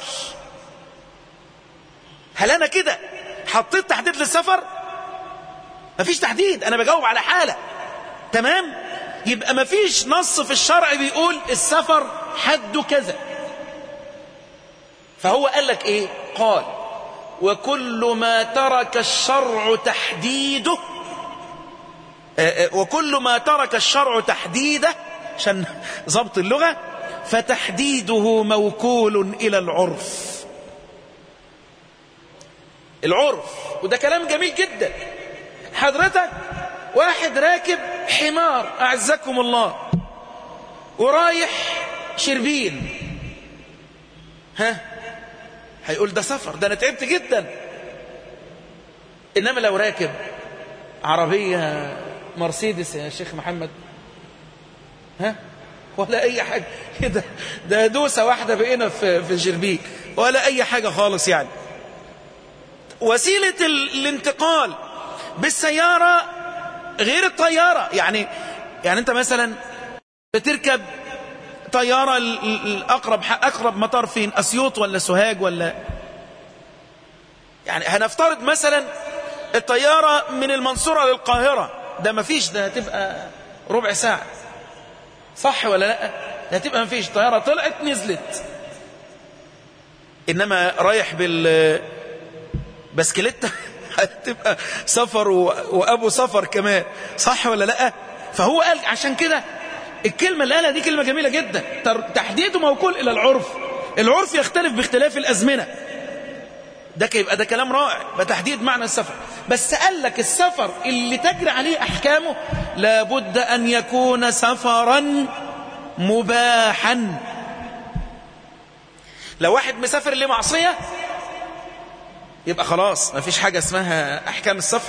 هل انا كده حطيت تحديد للسفر مفيش تحديد انا بجاوب على حالة تمام يبقى مفيش نص في الشرع بيقول السفر حد كذا فهو قال لك ايه قال وكل ما ترك الشرع تحديده وكل ما ترك الشرع تحديده عشان ضبط اللغة فتحديده موكول إلى العرف العرف وده كلام جميل جدا حضرتك واحد راكب حمار أعزكم الله ورايح شربين ها هيقول ده سفر ده أنا تعبت جدا إنما لو راكب عربية مرسيدس يا شيخ محمد ها ولا أي حاجة كده ده دوسة واحدة بقينا في في الجربيك ولا أي حاجة خالص يعني وسيلة الانتقال بالسيارة غير الطيارة يعني يعني أنت مثلا بتركب طيارة الأقرب أقرب مطار فين أسيوط ولا سوهاج ولا يعني هنفترض مثلا الطيارة من المنصورة للقاهرة ده ما فيش ده هتبقى ربع ساعة صح ولا لا ده هتبقى ما فيش طيارة طلعت نزلت إنما رايح بال بسكليتة هتبقى سفر و... وأبو سفر كمان صح ولا لا فهو قال عشان كده الكلمة اللي قالها دي كلمة جميلة جدا تحديده موكول إلى العرف العرف يختلف باختلاف الأزمنة ده يبقى ده كلام رائع بتحديد معنى السفر بس قال لك السفر اللي تجري عليه أحكامه لابد أن يكون سفرا مباحا لو واحد مسافر لمعصية يبقى خلاص ما فيش حاجة اسمها أحكام السفر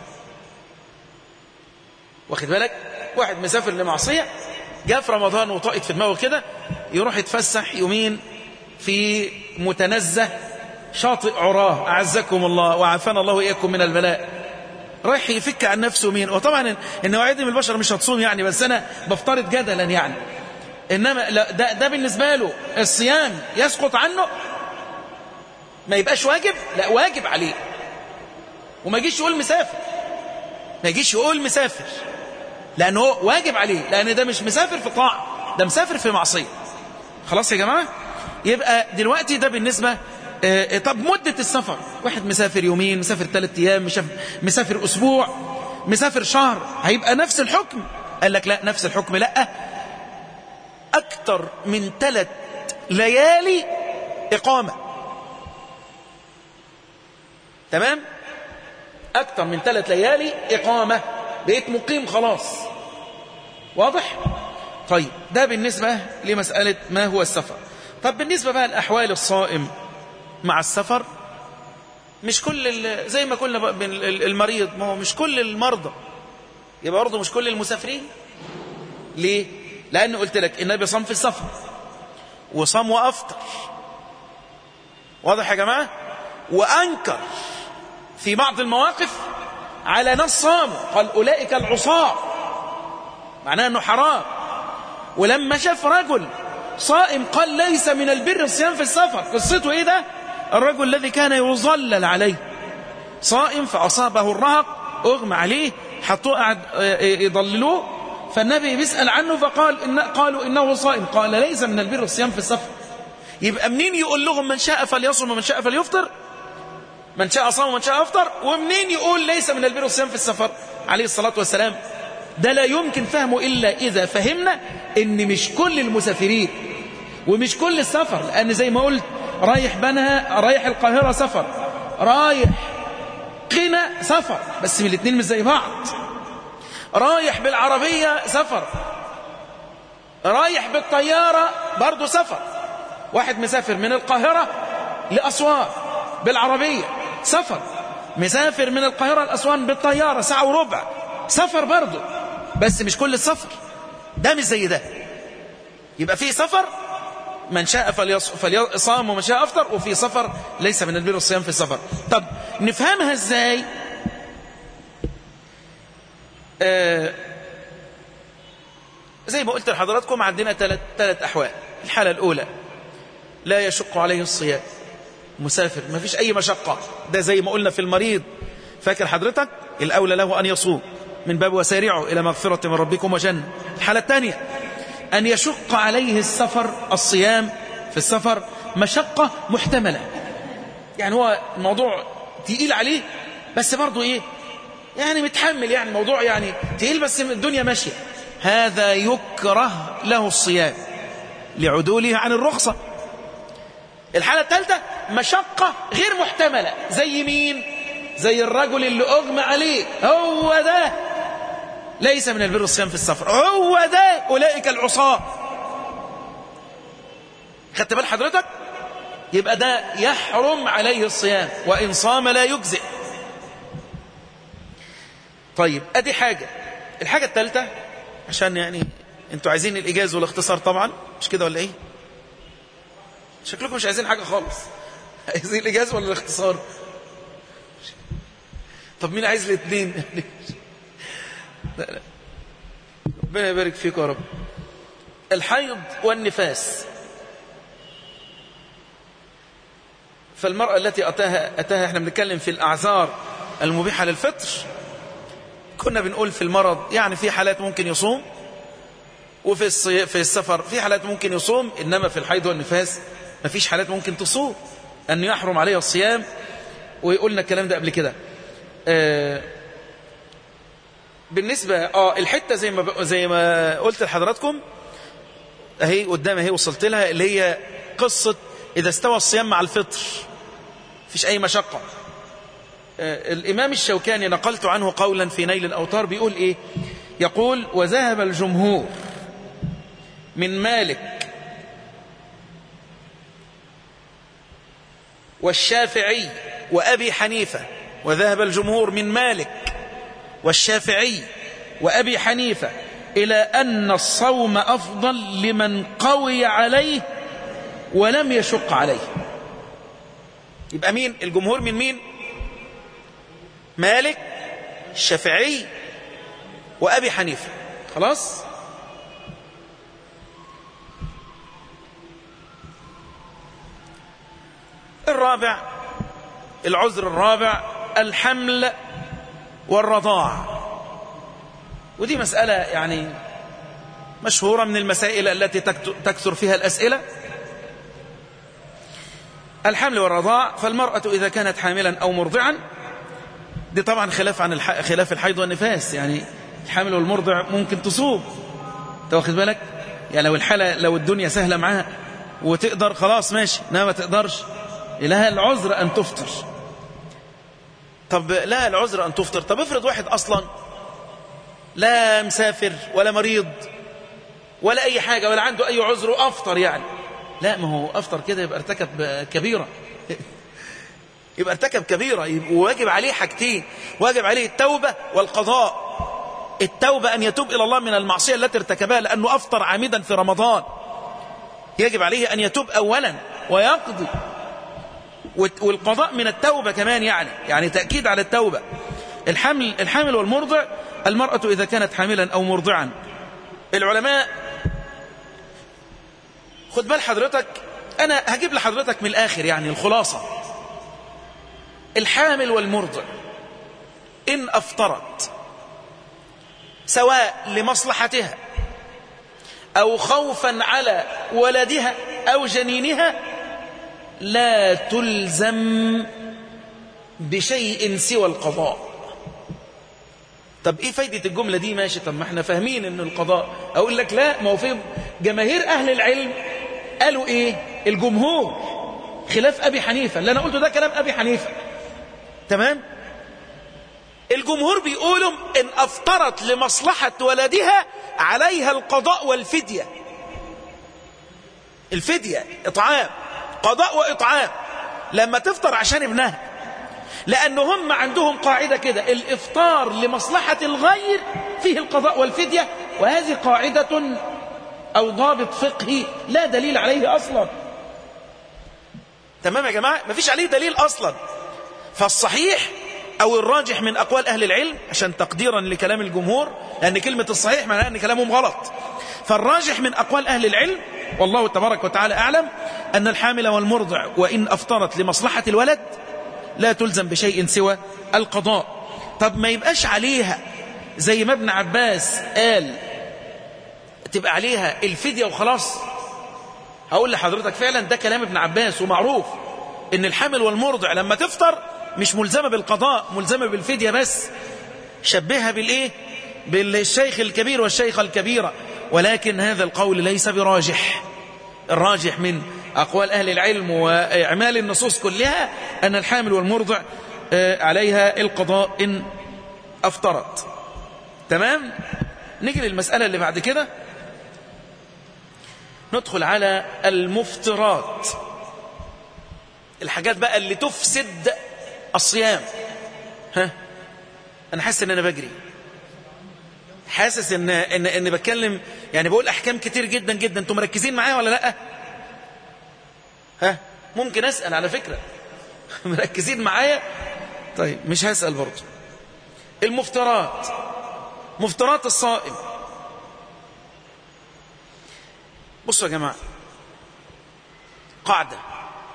واخد بالك واحد مسافر لمعصية جاء في رمضان وطاقت في دماغه كده يروح يتفسح يومين في متنزه شاطئ عراه أعزكم الله وعافانا الله وإياكم من البلاء رايح يفك عن نفسه مين وطبعا النوعية دي من البشر مش هتصوم يعني بس أنا بفترض جدلا يعني إنما لا ده, ده بالنسبة له الصيام يسقط عنه ما يبقاش واجب لا واجب عليه وما يجيش يقول مسافر ما يجيش يقول مسافر لأنه واجب عليه لأن ده مش مسافر في طاعة ده مسافر في معصية خلاص يا جماعة يبقى دلوقتي ده بالنسبة اه طب مدة السفر واحد مسافر يومين مسافر ثلاث أيام مسافر أسبوع مسافر شهر هيبقى نفس الحكم قال لك لا نفس الحكم لا أكتر من ثلاث ليالي إقامة تمام أكتر من ثلاث ليالي إقامة بقيت مقيم خلاص واضح طيب ده بالنسبة لمسألة ما هو السفر طب بالنسبة بقى لأحوال الصائم مع السفر مش كل زي ما قلنا المريض ما هو مش كل المرضى يبقى برضه مش كل المسافرين ليه لأنه قلت لك النبي صام في السفر وصام وأفطر واضح يا جماعة وأنكر في بعض المواقف على ناس صاموا قال أولئك العصاة معناه أنه حرام ولما شاف رجل صائم قال ليس من البر الصيام في السفر قصته إيه ده الرجل الذي كان يظلل عليه صائم فأصابه الرهق أغمى عليه حطوه قاعد يضللوه فالنبي بيسأل عنه فقال إن قالوا إنه صائم قال ليس من البر الصيام في السفر يبقى منين يقول لهم من شاء فليصم ومن شاء فليفطر من شاء صام ومن شاء أفطر ومنين يقول ليس من البر والصيام في السفر عليه الصلاة والسلام ده لا يمكن فهمه إلا إذا فهمنا إن مش كل المسافرين ومش كل السفر لأن زي ما قلت رايح بنها رايح القاهرة سفر رايح قنا سفر بس من الاثنين مش زي بعض رايح بالعربية سفر رايح بالطيارة برضه سفر واحد مسافر من القاهرة لأسوان بالعربية سفر مسافر من القاهرة لأسوان بالطيارة ساعة وربع سفر برضه بس مش كل السفر ده مش زي ده يبقى في سفر من شاء فليصام ومن شاء أفطر وفي سفر ليس من البر الصيام في السفر طب نفهمها ازاي آه زي ما قلت لحضراتكم عندنا ثلاث ثلاث أحوال الحالة الأولى لا يشق عليه الصيام مسافر ما فيش أي مشقة ده زي ما قلنا في المريض فاكر حضرتك الأولى له أن يصوم من باب وسارعوا إلى مغفرة من ربكم وجنة الحالة الثانية أن يشق عليه السفر الصيام في السفر مشقة محتملة يعني هو الموضوع تقيل عليه بس برضه إيه يعني متحمل يعني الموضوع يعني تقيل بس الدنيا ماشية هذا يكره له الصيام لعدوله عن الرخصة الحالة الثالثة مشقة غير محتملة زي مين زي الرجل اللي أغمى عليه هو ده ليس من البر الصيام في السفر هو ده أولئك العصاة خدت بال حضرتك يبقى ده يحرم عليه الصيام وإن صام لا يجزئ طيب أدي حاجة الحاجة الثالثة عشان يعني انتوا عايزين الإجاز والاختصار طبعا مش كده ولا ايه شكلكم مش عايزين حاجة خالص عايزين الإجاز ولا الاختصار طب مين عايز الاثنين لا لا ربنا يبارك فيك يا رب الحيض والنفاس فالمرأة التي أتاها, أتاها احنا بنتكلم في الأعذار المبيحة للفطر كنا بنقول في المرض يعني في حالات ممكن يصوم وفي الصي... في السفر في حالات ممكن يصوم إنما في الحيض والنفاس ما فيش حالات ممكن تصوم أن يحرم عليها الصيام ويقولنا الكلام ده قبل كده آه بالنسبة اه الحتة زي ما ب... زي ما قلت لحضراتكم اهي قدام اهي وصلت لها اللي هي قصة إذا استوى الصيام مع الفطر فيش أي مشقة آه الإمام الشوكاني نقلت عنه قولا في نيل الأوتار بيقول إيه يقول وذهب الجمهور من مالك والشافعي وأبي حنيفة وذهب الجمهور من مالك والشافعي وأبي حنيفة إلى أن الصوم أفضل لمن قوي عليه ولم يشق عليه يبقى مين الجمهور من مين مالك الشافعي وأبي حنيفة خلاص الرابع العذر الرابع الحمل والرضاع ودي مسألة يعني مشهورة من المسائل التي تكثر فيها الأسئلة الحمل والرضاع فالمرأة إذا كانت حاملا أو مرضعا دي طبعا خلاف عن الح... خلاف الحيض والنفاس يعني الحامل والمرضع ممكن تصوم انت واخد بالك يعني لو الحالة لو الدنيا سهلة معاها وتقدر خلاص ماشي انما ما تقدرش لها العذر أن تفطر طب لا العذر أن تفطر طب افرض واحد أصلا لا مسافر ولا مريض ولا أي حاجة ولا عنده أي عذر وأفطر يعني لا ما هو أفطر كده يبقى ارتكب كبيرة يبقى ارتكب كبيرة يبقى واجب عليه حاجتين واجب عليه التوبة والقضاء التوبة أن يتوب إلى الله من المعصية التي ارتكبها لأنه أفطر عامدا في رمضان يجب عليه أن يتوب أولا ويقضي والقضاء من التوبة كمان يعني يعني تأكيد على التوبة الحمل الحامل والمرضع المرأة إذا كانت حاملا أو مرضعا العلماء خد بال حضرتك أنا هجيب لحضرتك من الآخر يعني الخلاصة الحامل والمرضع إن أفطرت سواء لمصلحتها أو خوفا على ولدها أو جنينها لا تلزم بشيء سوى القضاء طب ايه فايدة الجملة دي ماشي طب ما احنا فاهمين ان القضاء اقول لك لا ما هو في جماهير اهل العلم قالوا ايه الجمهور خلاف ابي حنيفة اللي انا قلته ده كلام ابي حنيفة تمام الجمهور بيقولوا ان افطرت لمصلحة ولدها عليها القضاء والفدية الفدية اطعام قضاء واطعام لما تفطر عشان ابنها لأن هم عندهم قاعدة كده الإفطار لمصلحة الغير فيه القضاء والفدية وهذه قاعدة أو ضابط فقهي لا دليل عليه أصلا تمام يا جماعة مفيش عليه دليل أصلا فالصحيح أو الراجح من أقوال أهل العلم عشان تقديرا لكلام الجمهور لأن كلمة الصحيح معناها أن كلامهم غلط فالراجح من أقوال أهل العلم والله تبارك وتعالى أعلم أن الحامل والمرضع وإن أفطرت لمصلحة الولد لا تلزم بشيء سوى القضاء طب ما يبقاش عليها زي ما ابن عباس قال تبقى عليها الفدية وخلاص هقول لحضرتك فعلا ده كلام ابن عباس ومعروف ان الحامل والمرضع لما تفطر مش ملزمة بالقضاء ملزمة بالفدية بس شبهها بالايه بالشيخ الكبير والشيخة الكبيرة ولكن هذا القول ليس براجح الراجح من أقوال أهل العلم وإعمال النصوص كلها أن الحامل والمرضع عليها القضاء إن أفطرت تمام نيجي للمسألة اللي بعد كده ندخل على المفترات الحاجات بقى اللي تفسد الصيام ها أنا حاسس إن أنا بجري حاسس إن, إن, إن بتكلم يعني بقول أحكام كتير جدا جدا أنتم مركزين معايا ولا لأ ها ممكن أسأل على فكرة مركزين معايا طيب مش هسأل برضه المفترات مفترات الصائم بصوا يا جماعة قاعدة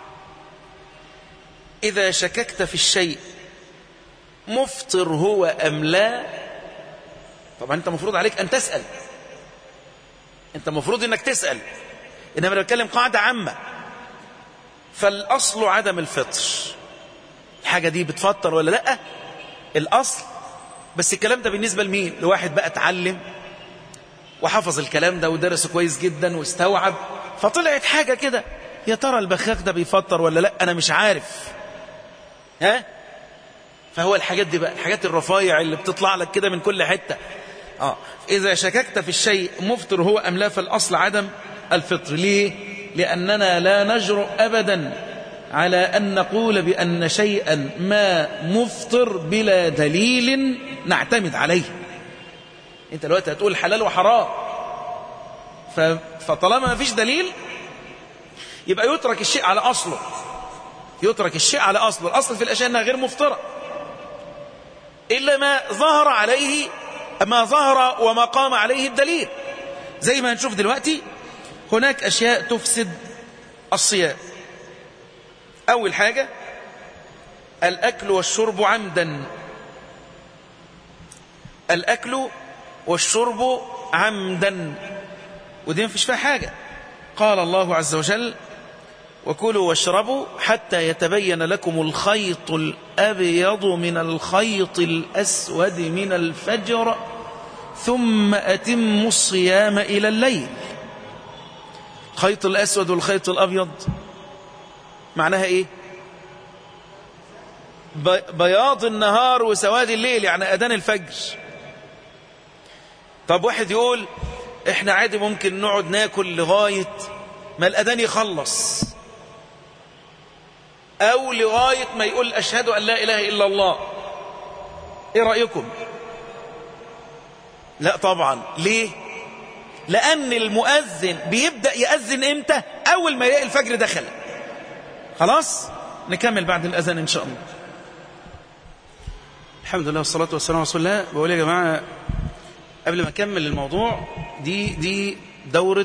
إذا شككت في الشيء مفطر هو أم لا طبعا أنت مفروض عليك أن تسأل أنت مفروض أنك تسأل إنما أنا بتكلم قاعدة عامة فالأصل عدم الفطر الحاجة دي بتفطر ولا لأ الأصل بس الكلام ده بالنسبة لمين لواحد بقى اتعلم وحفظ الكلام ده ودرسه كويس جدا واستوعب فطلعت حاجة كده يا ترى البخاخ ده بيفطر ولا لا أنا مش عارف ها فهو الحاجات دي بقى الحاجات الرفايع اللي بتطلع لك كده من كل حتة آه. إذا شككت في الشيء مفطر هو أم لا فالأصل عدم الفطر ليه لأننا لا نجرؤ أبدا على أن نقول بأن شيئا ما مفطر بلا دليل نعتمد عليه انت دلوقتي هتقول حلال وحرام فطالما ما فيش دليل يبقى يترك الشيء على أصله يترك الشيء على أصله الأصل في الأشياء أنها غير مفطرة إلا ما ظهر عليه ما ظهر وما قام عليه الدليل زي ما هنشوف دلوقتي هناك أشياء تفسد الصيام أول حاجة الأكل والشرب عمدا الأكل والشرب عمدا ودي مفيش فيها حاجة قال الله عز وجل وكلوا واشربوا حتى يتبين لكم الخيط الأبيض من الخيط الأسود من الفجر ثم أتموا الصيام إلى الليل الخيط الأسود والخيط الأبيض معناها إيه بياض النهار وسواد الليل يعني أذان الفجر طب واحد يقول احنا عادي ممكن نقعد ناكل لغاية ما الأذان يخلص أو لغاية ما يقول أشهد أن لا إله إلا الله إيه رأيكم لا طبعا ليه لأن المؤذن بيبدأ يأذن إمتى أول ما يلاقي الفجر دخل خلاص نكمل بعد الأذان إن شاء الله الحمد لله والصلاة والسلام على رسول الله بقول يا جماعة قبل ما أكمل الموضوع دي دي دورة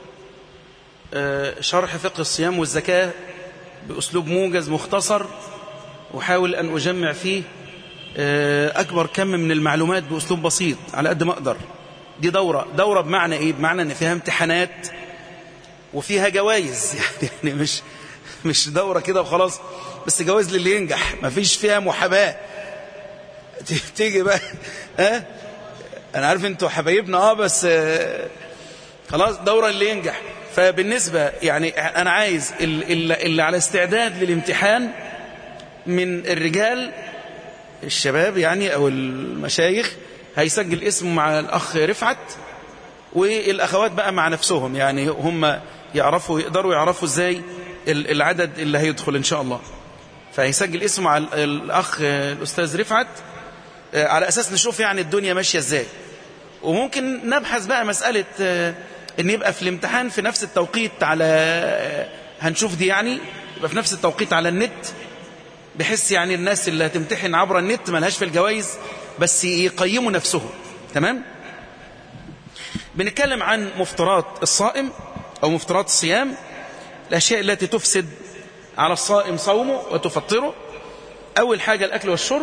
شرح فقه الصيام والزكاة بأسلوب موجز مختصر وحاول أن أجمع فيه أكبر كم من المعلومات بأسلوب بسيط على قد ما أقدر دي دورة دورة بمعنى إيه بمعنى أن فيها امتحانات وفيها جوائز يعني, يعني مش مش دورة كده وخلاص بس جواز للي ينجح مفيش فيها محاباة تيجي بقى ها انا عارف انتوا حبايبنا اه بس آه خلاص دورة اللي ينجح فبالنسبة يعني انا عايز اللي, اللي على استعداد للامتحان من الرجال الشباب يعني او المشايخ هيسجل اسمه مع الاخ رفعت والاخوات بقى مع نفسهم يعني هم يعرفوا يقدروا يعرفوا ازاي العدد اللي هيدخل ان شاء الله فهيسجل اسمه مع الاخ الاستاذ رفعت على اساس نشوف يعني الدنيا ماشيه ازاي وممكن نبحث بقى مساله ان يبقى في الامتحان في نفس التوقيت على هنشوف دي يعني يبقى في نفس التوقيت على النت بحيث يعني الناس اللي هتمتحن عبر النت ملهاش في الجوائز بس يقيموا نفسهم تمام بنتكلم عن مفترات الصائم أو مفترات الصيام الأشياء التي تفسد على الصائم صومه وتفطره أول حاجة الأكل والشرب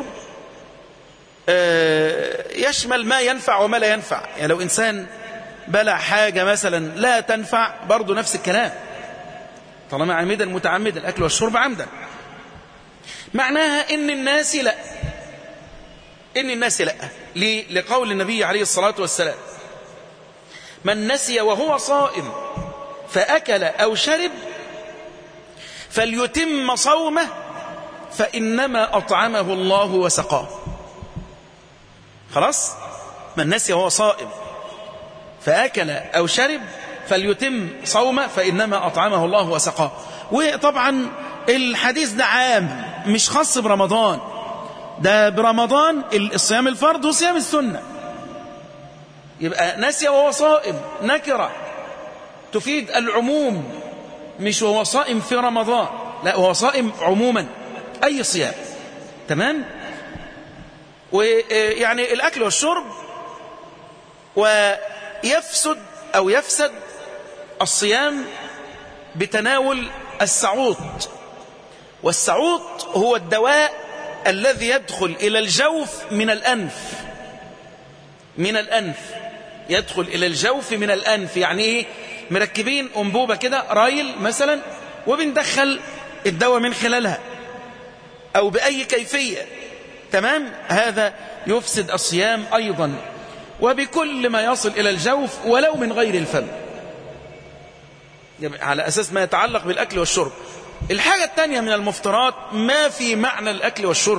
يشمل ما ينفع وما لا ينفع يعني لو إنسان بلع حاجة مثلا لا تنفع برضه نفس الكلام طالما عمدا متعمدا الأكل والشرب عمدا معناها إن الناس لا إن الناس لا لقول النبي عليه الصلاة والسلام من نسي وهو صائم فأكل أو شرب فليتم صومه فإنما أطعمه الله وسقاه خلاص من نسي وهو صائم فأكل أو شرب فليتم صومه فإنما أطعمه الله وسقاه وطبعا الحديث ده عام مش خاص برمضان ده برمضان الصيام الفرض وصيام السنة يبقى نسي وهو صائم نكرة تفيد العموم مش وهو صائم في رمضان لا وهو صائم عموما أي صيام تمام ويعني الأكل والشرب ويفسد أو يفسد الصيام بتناول السعوط والسعوط هو الدواء الذي يدخل إلى الجوف من الأنف من الأنف يدخل إلى الجوف من الأنف يعني إيه مركبين أنبوبة كده رايل مثلا وبندخل الدواء من خلالها أو بأي كيفية تمام هذا يفسد الصيام أيضا وبكل ما يصل إلى الجوف ولو من غير الفم على أساس ما يتعلق بالأكل والشرب الحاجة الثانية من المفترات ما في معنى الأكل والشرب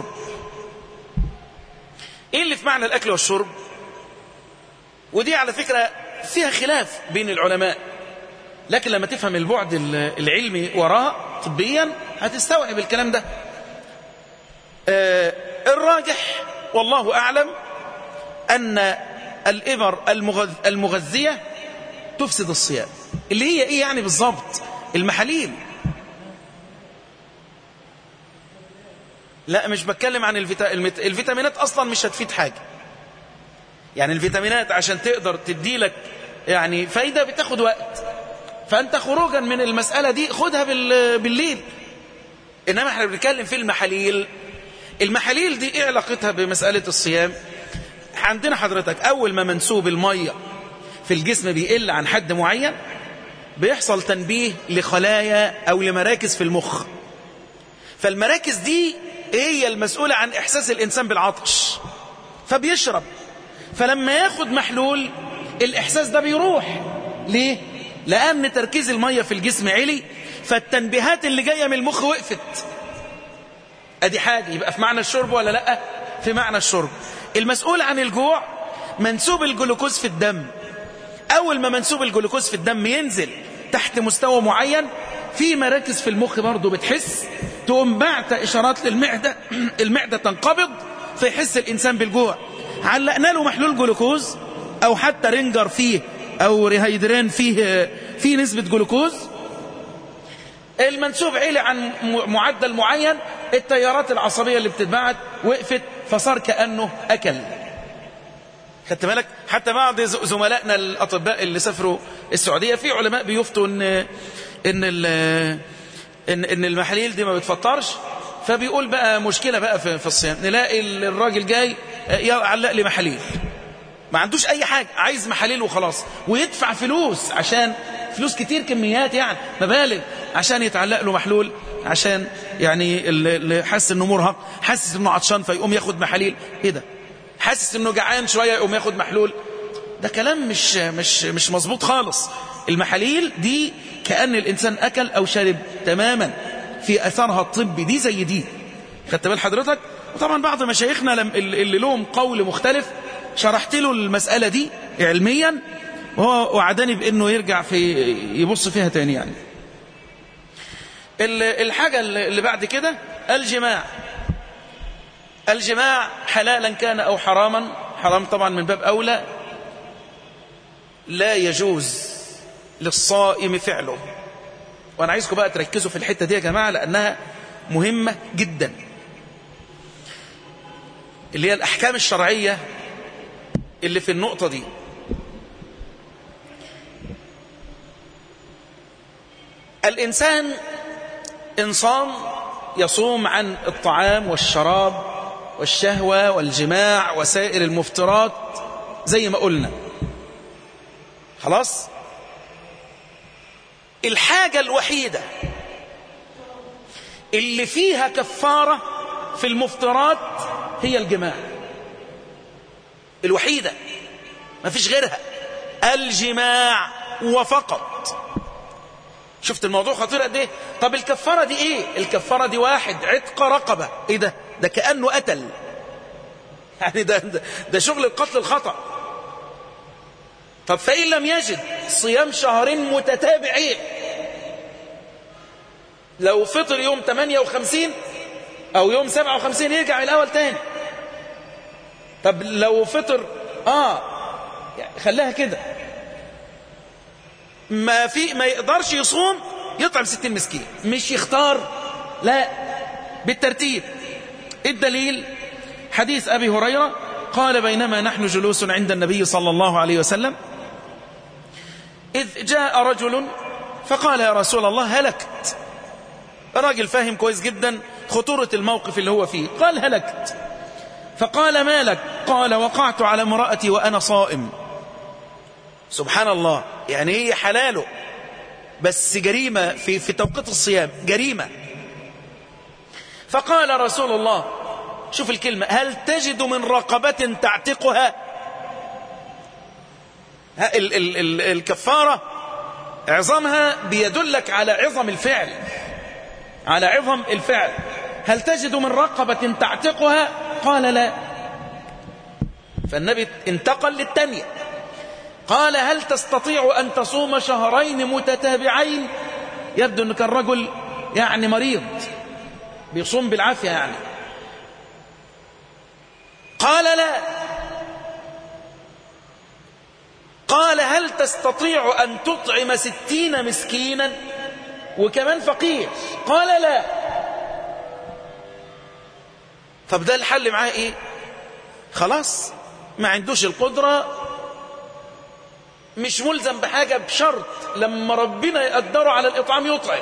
إيه اللي في معنى الأكل والشرب ودي على فكرة فيها خلاف بين العلماء لكن لما تفهم البعد العلمي وراء طبيا هتستوعب الكلام ده آه الراجح والله أعلم أن الإبر المغذ المغذية تفسد الصيام اللي هي إيه يعني بالضبط المحاليل لا مش بتكلم عن الفيتا... الفيتامينات أصلا مش هتفيد حاجة يعني الفيتامينات عشان تقدر تدي لك يعني فايدة بتاخد وقت فأنت خروجا من المسألة دي خدها بال... بالليل إنما احنا بنتكلم في المحاليل المحاليل دي ايه علاقتها بمسألة الصيام عندنا حضرتك أول ما منسوب المية في الجسم بيقل عن حد معين بيحصل تنبيه لخلايا أو لمراكز في المخ فالمراكز دي هي المسؤولة عن إحساس الإنسان بالعطش فبيشرب فلما ياخد محلول الإحساس ده بيروح ليه؟ لأن تركيز المية في الجسم علي فالتنبيهات اللي جاية من المخ وقفت ادي حاجة يبقى في معنى الشرب ولا لا في معنى الشرب المسؤول عن الجوع منسوب الجلوكوز في الدم اول ما منسوب الجلوكوز في الدم ينزل تحت مستوى معين في مراكز في المخ برضه بتحس تقوم بعت اشارات للمعدة المعدة تنقبض فيحس الانسان بالجوع علقنا له محلول جلوكوز او حتى رينجر فيه او ريهيدرين فيه فيه نسبة جلوكوز المنسوب علي عن معدل معين التيارات العصبية اللي بتتبعت وقفت فصار كأنه أكل خدت بالك حتى بعض زملائنا الأطباء اللي سافروا السعودية في علماء بيفتوا إن إن إن, إن المحاليل دي ما بتفطرش فبيقول بقى مشكلة بقى في, في الصيام نلاقي الراجل جاي يعلق لي محاليل ما عندوش أي حاجة عايز محاليل وخلاص ويدفع فلوس عشان فلوس كتير كميات يعني مبالغ عشان يتعلق له محلول عشان يعني اللي حاسس انه مرهق حاسس انه عطشان فيقوم ياخد محاليل ايه ده حاسس انه جعان شويه يقوم ياخد محلول ده كلام مش مش مش مظبوط خالص المحاليل دي كأن الإنسان أكل أو شرب تماما في أثرها الطبي دي زي دي خدت بال حضرتك وطبعا بعض مشايخنا اللي لهم قول مختلف شرحت له المسألة دي علميا وهو وعدني بأنه يرجع في يبص فيها تاني يعني الحاجة اللي بعد كده الجماع الجماع حلالا كان أو حراما حرام طبعا من باب أولى لا يجوز للصائم فعله وأنا عايزكم بقى تركزوا في الحتة دي يا جماعة لأنها مهمة جدا اللي هي الأحكام الشرعية اللي في النقطة دي الإنسان إن صام يصوم عن الطعام والشراب والشهوة والجماع وسائر المفترات زي ما قلنا خلاص الحاجة الوحيدة اللي فيها كفارة في المفترات هي الجماع الوحيدة ما فيش غيرها الجماع وفقط شفت الموضوع خطير قد ايه طب الكفارة دي ايه الكفارة دي واحد عتق رقبة ايه ده ده كأنه قتل يعني ده, ده, ده شغل القتل الخطأ طب فإن لم يجد صيام شهرين متتابعين لو فطر يوم 58 أو يوم 57 يرجع الأول تاني طب لو فطر آه يعني خلاها كده ما في ما يقدرش يصوم يطعم 60 مسكين مش يختار لا بالترتيب الدليل حديث أبي هريرة قال بينما نحن جلوس عند النبي صلى الله عليه وسلم إذ جاء رجل فقال يا رسول الله هلكت راجل فاهم كويس جدا خطورة الموقف اللي هو فيه قال هلكت فقال ما لك قال وقعت على امرأتي وأنا صائم سبحان الله يعني هي حلاله بس جريمة في, في توقيت الصيام جريمة فقال رسول الله شوف الكلمة هل تجد من رقبة تعتقها ال ال ال الكفارة عظمها بيدلك على عظم الفعل على عظم الفعل هل تجد من رقبة تعتقها قال لا فالنبي انتقل للتانية قال هل تستطيع أن تصوم شهرين متتابعين يبدو أن كان رجل يعني مريض بيصوم بالعافية يعني قال لا قال هل تستطيع أن تطعم ستين مسكينا وكمان فقير قال لا طب ده الحل معاه ايه خلاص ما عندوش القدرة مش ملزم بحاجة بشرط لما ربنا يقدره على الإطعام يطعم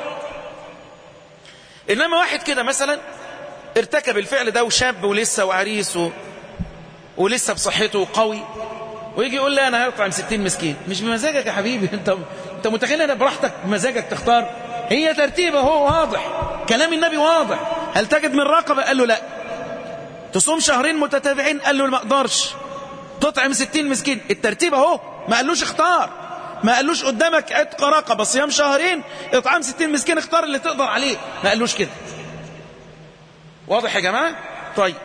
إنما واحد كده مثلا ارتكب الفعل ده وشاب ولسه وعريس و... ولسه بصحته قوي ويجي يقول لي انا هطعم 60 مسكين مش بمزاجك يا حبيبي انت انت متخيل انا براحتك بمزاجك تختار هي ترتيبه هو واضح كلام النبي واضح هل تجد من رقبه قال له لا تصوم شهرين متتابعين قال له ما اقدرش تطعم 60 مسكين الترتيب اهو ما قالوش اختار ما قالوش قدامك عتق رقبه صيام شهرين اطعام 60 مسكين اختار اللي تقدر عليه ما قالوش كده واضح يا جماعه طيب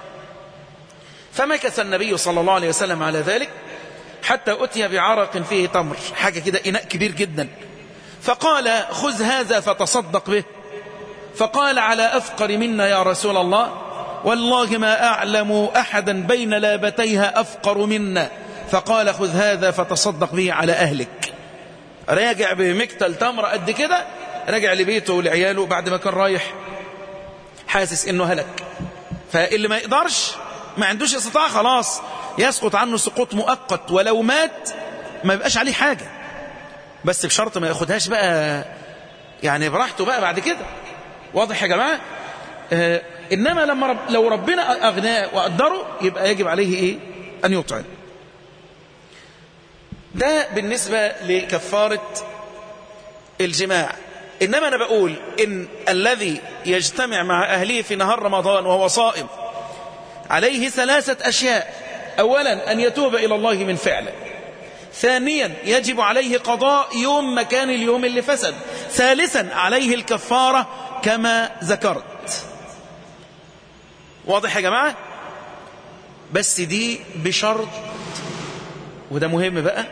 فمكث النبي صلى الله عليه وسلم على ذلك حتى أتي بعرق فيه تمر حاجة كده إناء كبير جدا فقال خذ هذا فتصدق به فقال على أفقر منا يا رسول الله والله ما أعلم أحدا بين لابتيها أفقر منا فقال خذ هذا فتصدق به على أهلك راجع بمكتل تمر قد كده راجع لبيته ولعياله بعد ما كان رايح حاسس انه هلك فاللي ما يقدرش ما عندوش استطاعة خلاص يسقط عنه سقوط مؤقت ولو مات ما يبقاش عليه حاجة بس بشرط ما ياخدهاش بقى يعني براحته بقى بعد كده واضح يا جماعة آه إنما لما رب لو ربنا أغناه وقدره يبقى يجب عليه إيه أن يطعم ده بالنسبة لكفارة الجماع إنما أنا بقول إن الذي يجتمع مع أهله في نهار رمضان وهو صائم عليه ثلاثة أشياء أولا أن يتوب إلى الله من فعله ثانيا يجب عليه قضاء يوم مكان اليوم اللي فسد ثالثا عليه الكفارة كما ذكرت واضح يا جماعة بس دي بشرط وده مهم بقى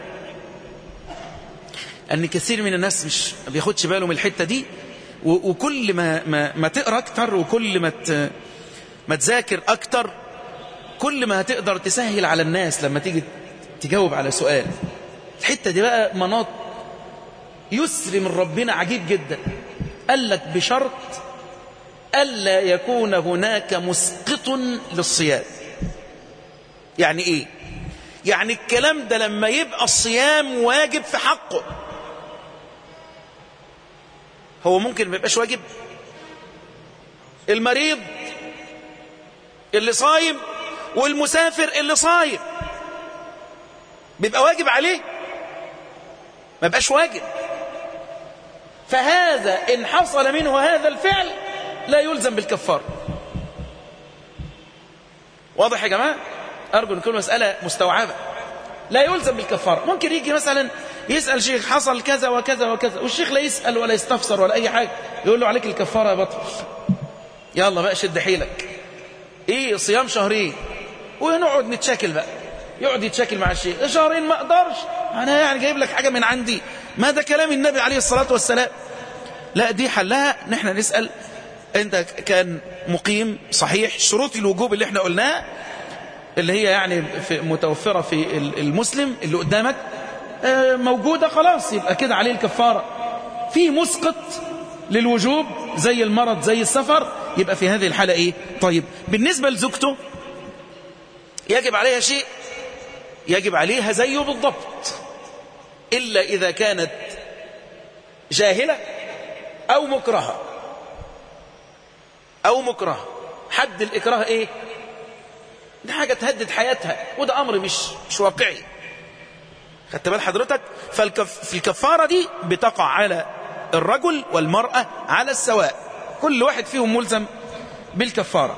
أن كثير من الناس مش ما بياخدش باله من الحتة دي وكل ما, ما, ما تقرأ أكتر وكل ما ما تذاكر أكتر كل ما هتقدر تسهل على الناس لما تيجي تجاوب على سؤال الحتة دي بقى مناط يسر من ربنا عجيب جدا قال لك بشرط ألا يكون هناك مسقط للصيام يعني إيه يعني الكلام ده لما يبقى الصيام واجب في حقه هو ممكن ما يبقاش واجب المريض اللي صايم والمسافر اللي صايم بيبقى واجب عليه ما يبقاش واجب فهذا إن حصل منه هذا الفعل لا يلزم بالكفار واضح يا جماعة أرجو أن تكون مسألة مستوعبة لا يلزم بالكفارة ممكن يجي مثلا يسأل شيخ حصل كذا وكذا وكذا والشيخ لا يسأل ولا يستفسر ولا أي حاجة يقول له عليك الكفارة يا بطل يلا بقى شد حيلك ايه صيام شهرين ونقعد نتشاكل بقى يقعد يتشاكل مع الشيخ شهرين ما اقدرش انا يعني جايب لك حاجة من عندي ما ده كلام النبي عليه الصلاة والسلام لا دي حلها نحن نسأل انت كان مقيم صحيح شروط الوجوب اللي احنا قلناها اللي هي يعني في متوفرة في المسلم اللي قدامك موجودة خلاص يبقى كده عليه الكفارة في مسقط للوجوب زي المرض زي السفر يبقى في هذه الحالة ايه طيب بالنسبة لزوجته يجب عليها شيء يجب عليها زيه بالضبط إلا إذا كانت جاهلة أو مكرهة أو مكرهة حد الإكراه إيه دي حاجة تهدد حياتها وده أمر مش مش واقعي خدت بال حضرتك فالكف الكفارة دي بتقع على الرجل والمرأة على السواء كل واحد فيهم ملزم بالكفارة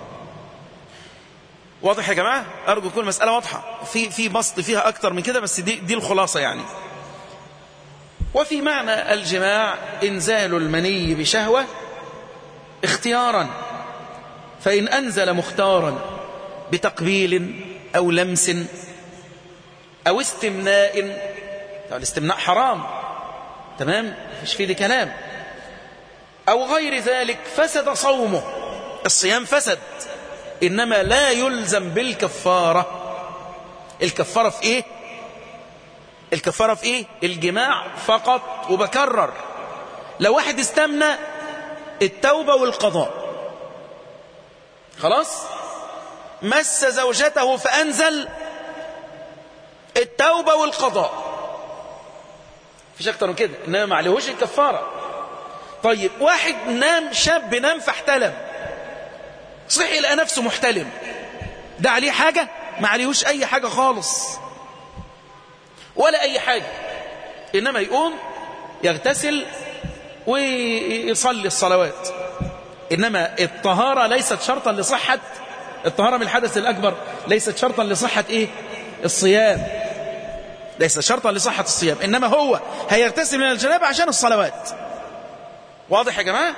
واضح يا جماعة أرجو تكون المسألة واضحة في في بسط فيها أكتر من كده بس دي, دي الخلاصة يعني وفي معنى الجماع إنزال المني بشهوة اختيارا فإن أنزل مختارا بتقبيل أو لمس أو استمناء طبعا الاستمناء حرام تمام مفيش فيه دي كلام أو غير ذلك فسد صومه الصيام فسد إنما لا يلزم بالكفارة الكفارة في إيه الكفارة في إيه الجماع فقط وبكرر لو واحد استمنى التوبة والقضاء خلاص مس زوجته فأنزل التوبة والقضاء فيش أكتر من كده إنما ما عليهوش الكفارة طيب واحد نام شاب نام فاحتلم صحي لقى نفسه محتلم ده عليه حاجة ما عليهوش أي حاجة خالص ولا أي حاجة إنما يقوم يغتسل ويصلي الصلوات إنما الطهارة ليست شرطا لصحة الطهارة من الحدث الأكبر ليست شرطا لصحة إيه الصيام ليس شرطا لصحة الصيام إنما هو هيغتسل من الجنابة عشان الصلوات واضح يا جماعة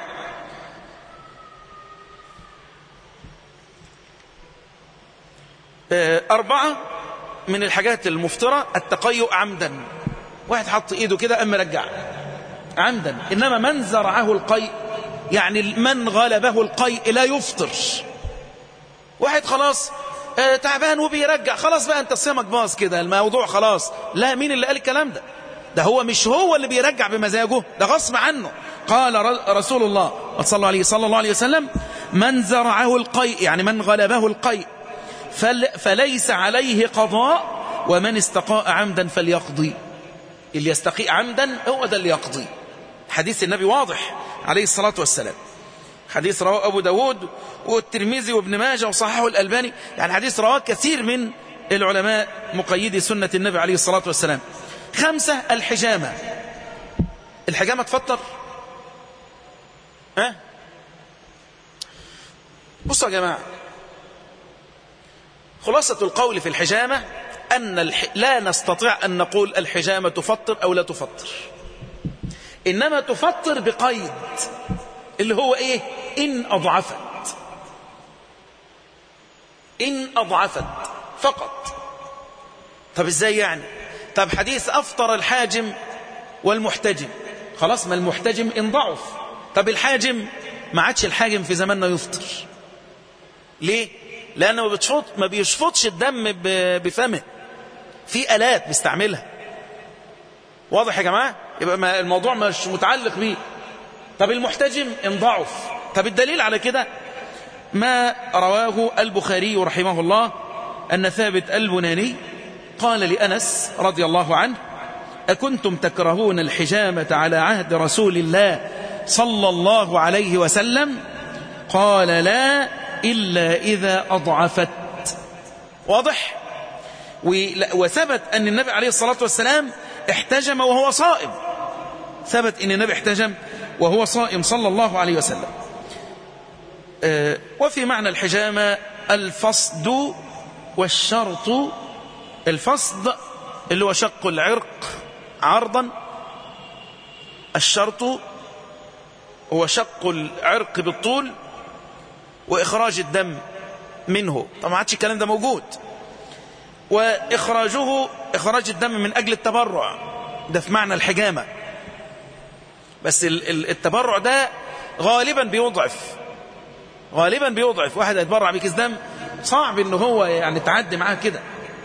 أربعة من الحاجات المفترة التقيؤ عمدا واحد حط إيده كده أم رجع عمدا إنما من زرعه القيء يعني من غلبه القيء لا يفطر واحد خلاص آه تعبان وبيرجع خلاص بقى انت صيامك باظ كده الموضوع خلاص لا مين اللي قال الكلام ده ده هو مش هو اللي بيرجع بمزاجه ده غصب عنه قال رسول الله صلى الله عليه صلى الله عليه وسلم من زرعه القيء يعني من غلبه القيء فل فليس عليه قضاء ومن استقاء عمدا فليقضي اللي يستقيء عمدا هو ده اللي يقضي حديث النبي واضح عليه الصلاة والسلام حديث رواه أبو داود والترمذي وابن ماجه وصححه الألباني يعني حديث رواه كثير من العلماء مقيدي سنة النبي عليه الصلاة والسلام خمسة الحجامة الحجامة تفطر ها بصوا يا جماعة خلاصة القول في الحجامة أن الح... لا نستطيع أن نقول الحجامة تفطر أو لا تفطر إنما تفطر بقيد اللي هو إيه إن أضعفت إن أضعفت فقط طب إزاي يعني طب حديث أفطر الحاجم والمحتجم خلاص ما المحتجم إن ضعف طب الحاجم ما عادش الحاجم في زماننا يفطر ليه لأنه ما بتشفط ما بيشفطش الدم بفمه في آلات بيستعملها واضح يا جماعة يبقى ما الموضوع مش متعلق بيه طب المحتجم ان ضعف طب الدليل على كده ما رواه البخاري رحمه الله أن ثابت البناني قال لأنس رضي الله عنه أكنتم تكرهون الحجامة على عهد رسول الله صلى الله عليه وسلم قال لا إلا إذا أضعفت واضح وثبت أن النبي عليه الصلاة والسلام احتجم وهو صائم ثبت أن النبي احتجم وهو صائم صلى الله عليه وسلم وفي معنى الحجامة الفصد والشرط الفصد اللي هو شق العرق عرضا الشرط هو شق العرق بالطول وإخراج الدم منه طبعا ما عادش الكلام ده موجود وإخراجه إخراج الدم من أجل التبرع ده في معنى الحجامة بس التبرع ده غالبا بيضعف غالبا بيضعف واحد هيتبرع بكيس دم صعب ان هو يعني تعدي معاه كده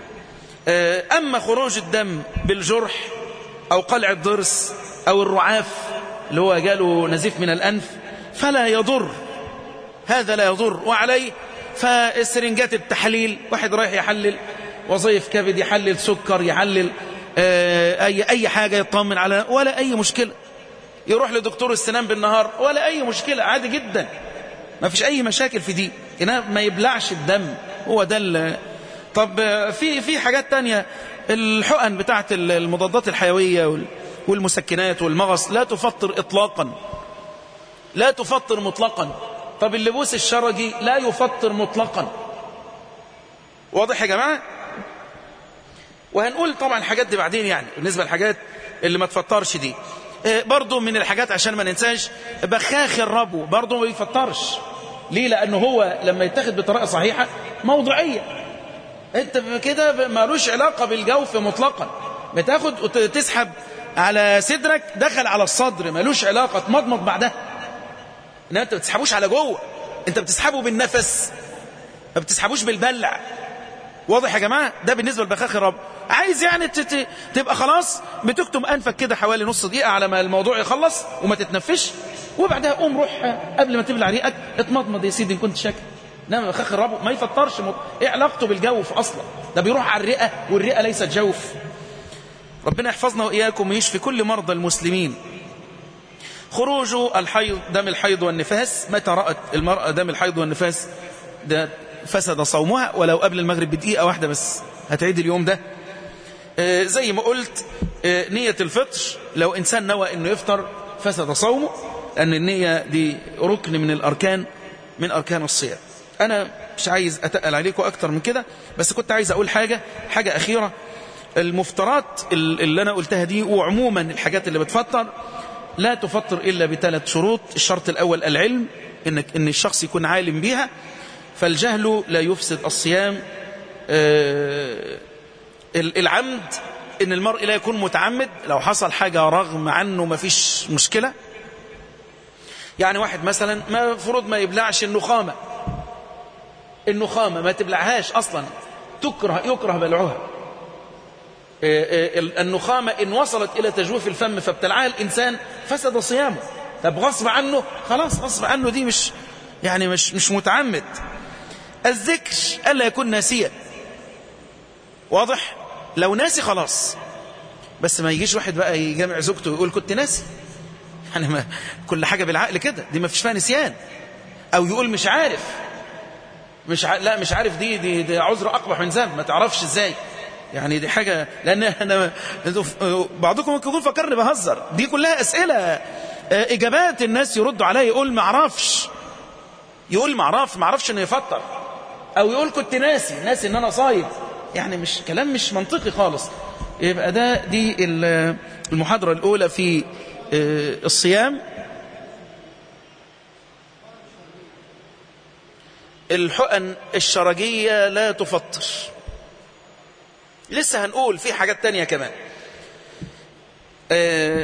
اما خروج الدم بالجرح او قلع الضرس او الرعاف اللي هو جاله نزيف من الانف فلا يضر هذا لا يضر وعليه فالسرنجات التحليل واحد رايح يحلل وظيف كبد يحلل سكر يحلل اي اي حاجه يطمن على ولا اي مشكله يروح لدكتور السنان بالنهار ولا اي مشكله عادي جدا ما فيش اي مشاكل في دي هنا ما يبلعش الدم هو ده طب في في حاجات تانية الحقن بتاعت المضادات الحيويه والمسكنات والمغص لا تفطر اطلاقا لا تفطر مطلقا طب اللبوس الشرجي لا يفطر مطلقا واضح يا جماعه وهنقول طبعا الحاجات دي بعدين يعني بالنسبه للحاجات اللي ما تفطرش دي برضو من الحاجات عشان ما ننساش بخاخ الربو برضو ما بيفطرش ليه لأنه هو لما يتاخد بطريقة صحيحة موضوعية انت كده مالوش علاقة بالجوف مطلقا بتاخد وتسحب على صدرك دخل على الصدر مالوش علاقة تمضمض بعدها انما انت بتسحبوش على جوه انت بتسحبه بالنفس ما بتسحبوش بالبلع واضح يا جماعة ده بالنسبة لبخاخ الرب عايز يعني تبقى خلاص بتكتم أنفك كده حوالي نص دقيقة على ما الموضوع يخلص وما تتنفش وبعدها قوم روح قبل ما تبلع ريقك اتمضمض يا سيدي ان كنت شاكر انما بخاخ الرب ما يفطرش مط... ايه علاقته بالجوف اصلا ده بيروح على الرئة والرئة ليست جوف ربنا يحفظنا وإياكم ويشفي كل مرضى المسلمين خروج الحيض دم الحيض والنفاس متى رأت المرأة دم الحيض والنفاس ده فسد صومها ولو قبل المغرب بدقيقة واحدة بس هتعيد اليوم ده آه زي ما قلت آه نية الفطر لو إنسان نوى أنه يفطر فسد صومه لأن النية دي ركن من الأركان من أركان الصيام أنا مش عايز أتقل عليكم أكتر من كده بس كنت عايز أقول حاجة حاجة أخيرة المفترات اللي أنا قلتها دي وعموما الحاجات اللي بتفطر لا تفطر إلا بثلاث شروط الشرط الأول العلم إنك إن الشخص يكون عالم بيها فالجهل لا يفسد الصيام العمد ان المرء لا يكون متعمد لو حصل حاجة رغم عنه ما فيش مشكلة يعني واحد مثلا ما فرض ما يبلعش النخامة النخامة ما تبلعهاش أصلا تكره يكره بلعها النخامة إن وصلت إلى تجويف الفم فابتلعها الإنسان فسد صيامه طب غصب عنه خلاص غصب عنه دي مش يعني مش مش متعمد الذكر ألا يكون ناسيا واضح لو ناسي خلاص بس ما يجيش واحد بقى يجمع زوجته ويقول كنت ناسي يعني ما كل حاجة بالعقل كده دي ما فيش فيها نسيان أو يقول مش عارف مش ع... لا مش عارف دي دي, دي عذر أقبح من ذنب ما تعرفش إزاي يعني دي حاجة لأن أنا بعضكم ممكن يكون فكرني بهزر دي كلها أسئلة آه، إجابات الناس يردوا عليه يقول ما اعرفش يقول ما اعرفش ما اعرفش انه يفطر او يقول كنت ناسي ناسي ان انا صايم يعني مش كلام مش منطقي خالص يبقى ده دي ال- المحاضرة الأولى في آه، الصيام الحقن الشرجية لا تفطر لسه هنقول في حاجات تانية كمان آه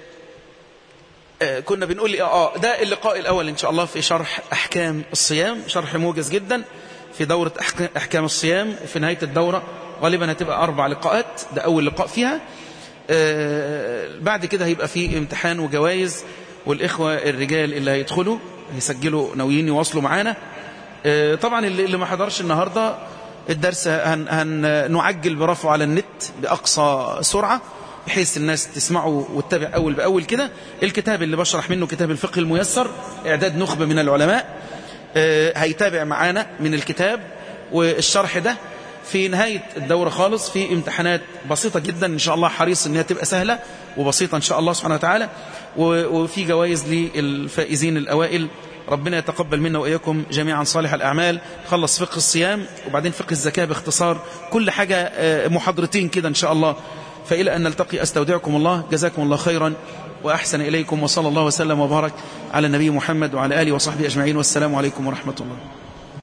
آه كنا بنقول اه ده اللقاء الأول إن شاء الله في شرح أحكام الصيام شرح موجز جدا في دورة أحك- أحكام الصيام وفي نهاية الدورة غالبا هتبقى أربع لقاءات ده أول لقاء فيها آه بعد كده هيبقى في امتحان وجوائز والإخوة الرجال اللي هيدخلوا هيسجلوا ناويين يواصلوا معانا آه طبعا اللي اللي ما حضرش النهاردة الدرس هن هن نعجل برفعه على النت بأقصى سرعة بحيث الناس تسمعه وتتابع أول بأول كده الكتاب اللي بشرح منه كتاب الفقه الميسر إعداد نخبة من العلماء آه، هيتابع معانا من الكتاب والشرح ده في نهاية الدورة خالص في امتحانات بسيطة جدا إن شاء الله حريص إنها تبقى سهلة وبسيطة إن شاء الله سبحانه وتعالى و- وفي جوائز للفائزين الأوائل ربنا يتقبل منا وإياكم جميعا صالح الأعمال خلص فقه الصيام وبعدين فقه الزكاة باختصار كل حاجة آه، محاضرتين كده إن شاء الله فإلى أن نلتقي أستودعكم الله جزاكم الله خيرا وأحسن إليكم وصلى الله وسلم وبارك على النبي محمد وعلى آله وصحبه أجمعين والسلام عليكم ورحمة الله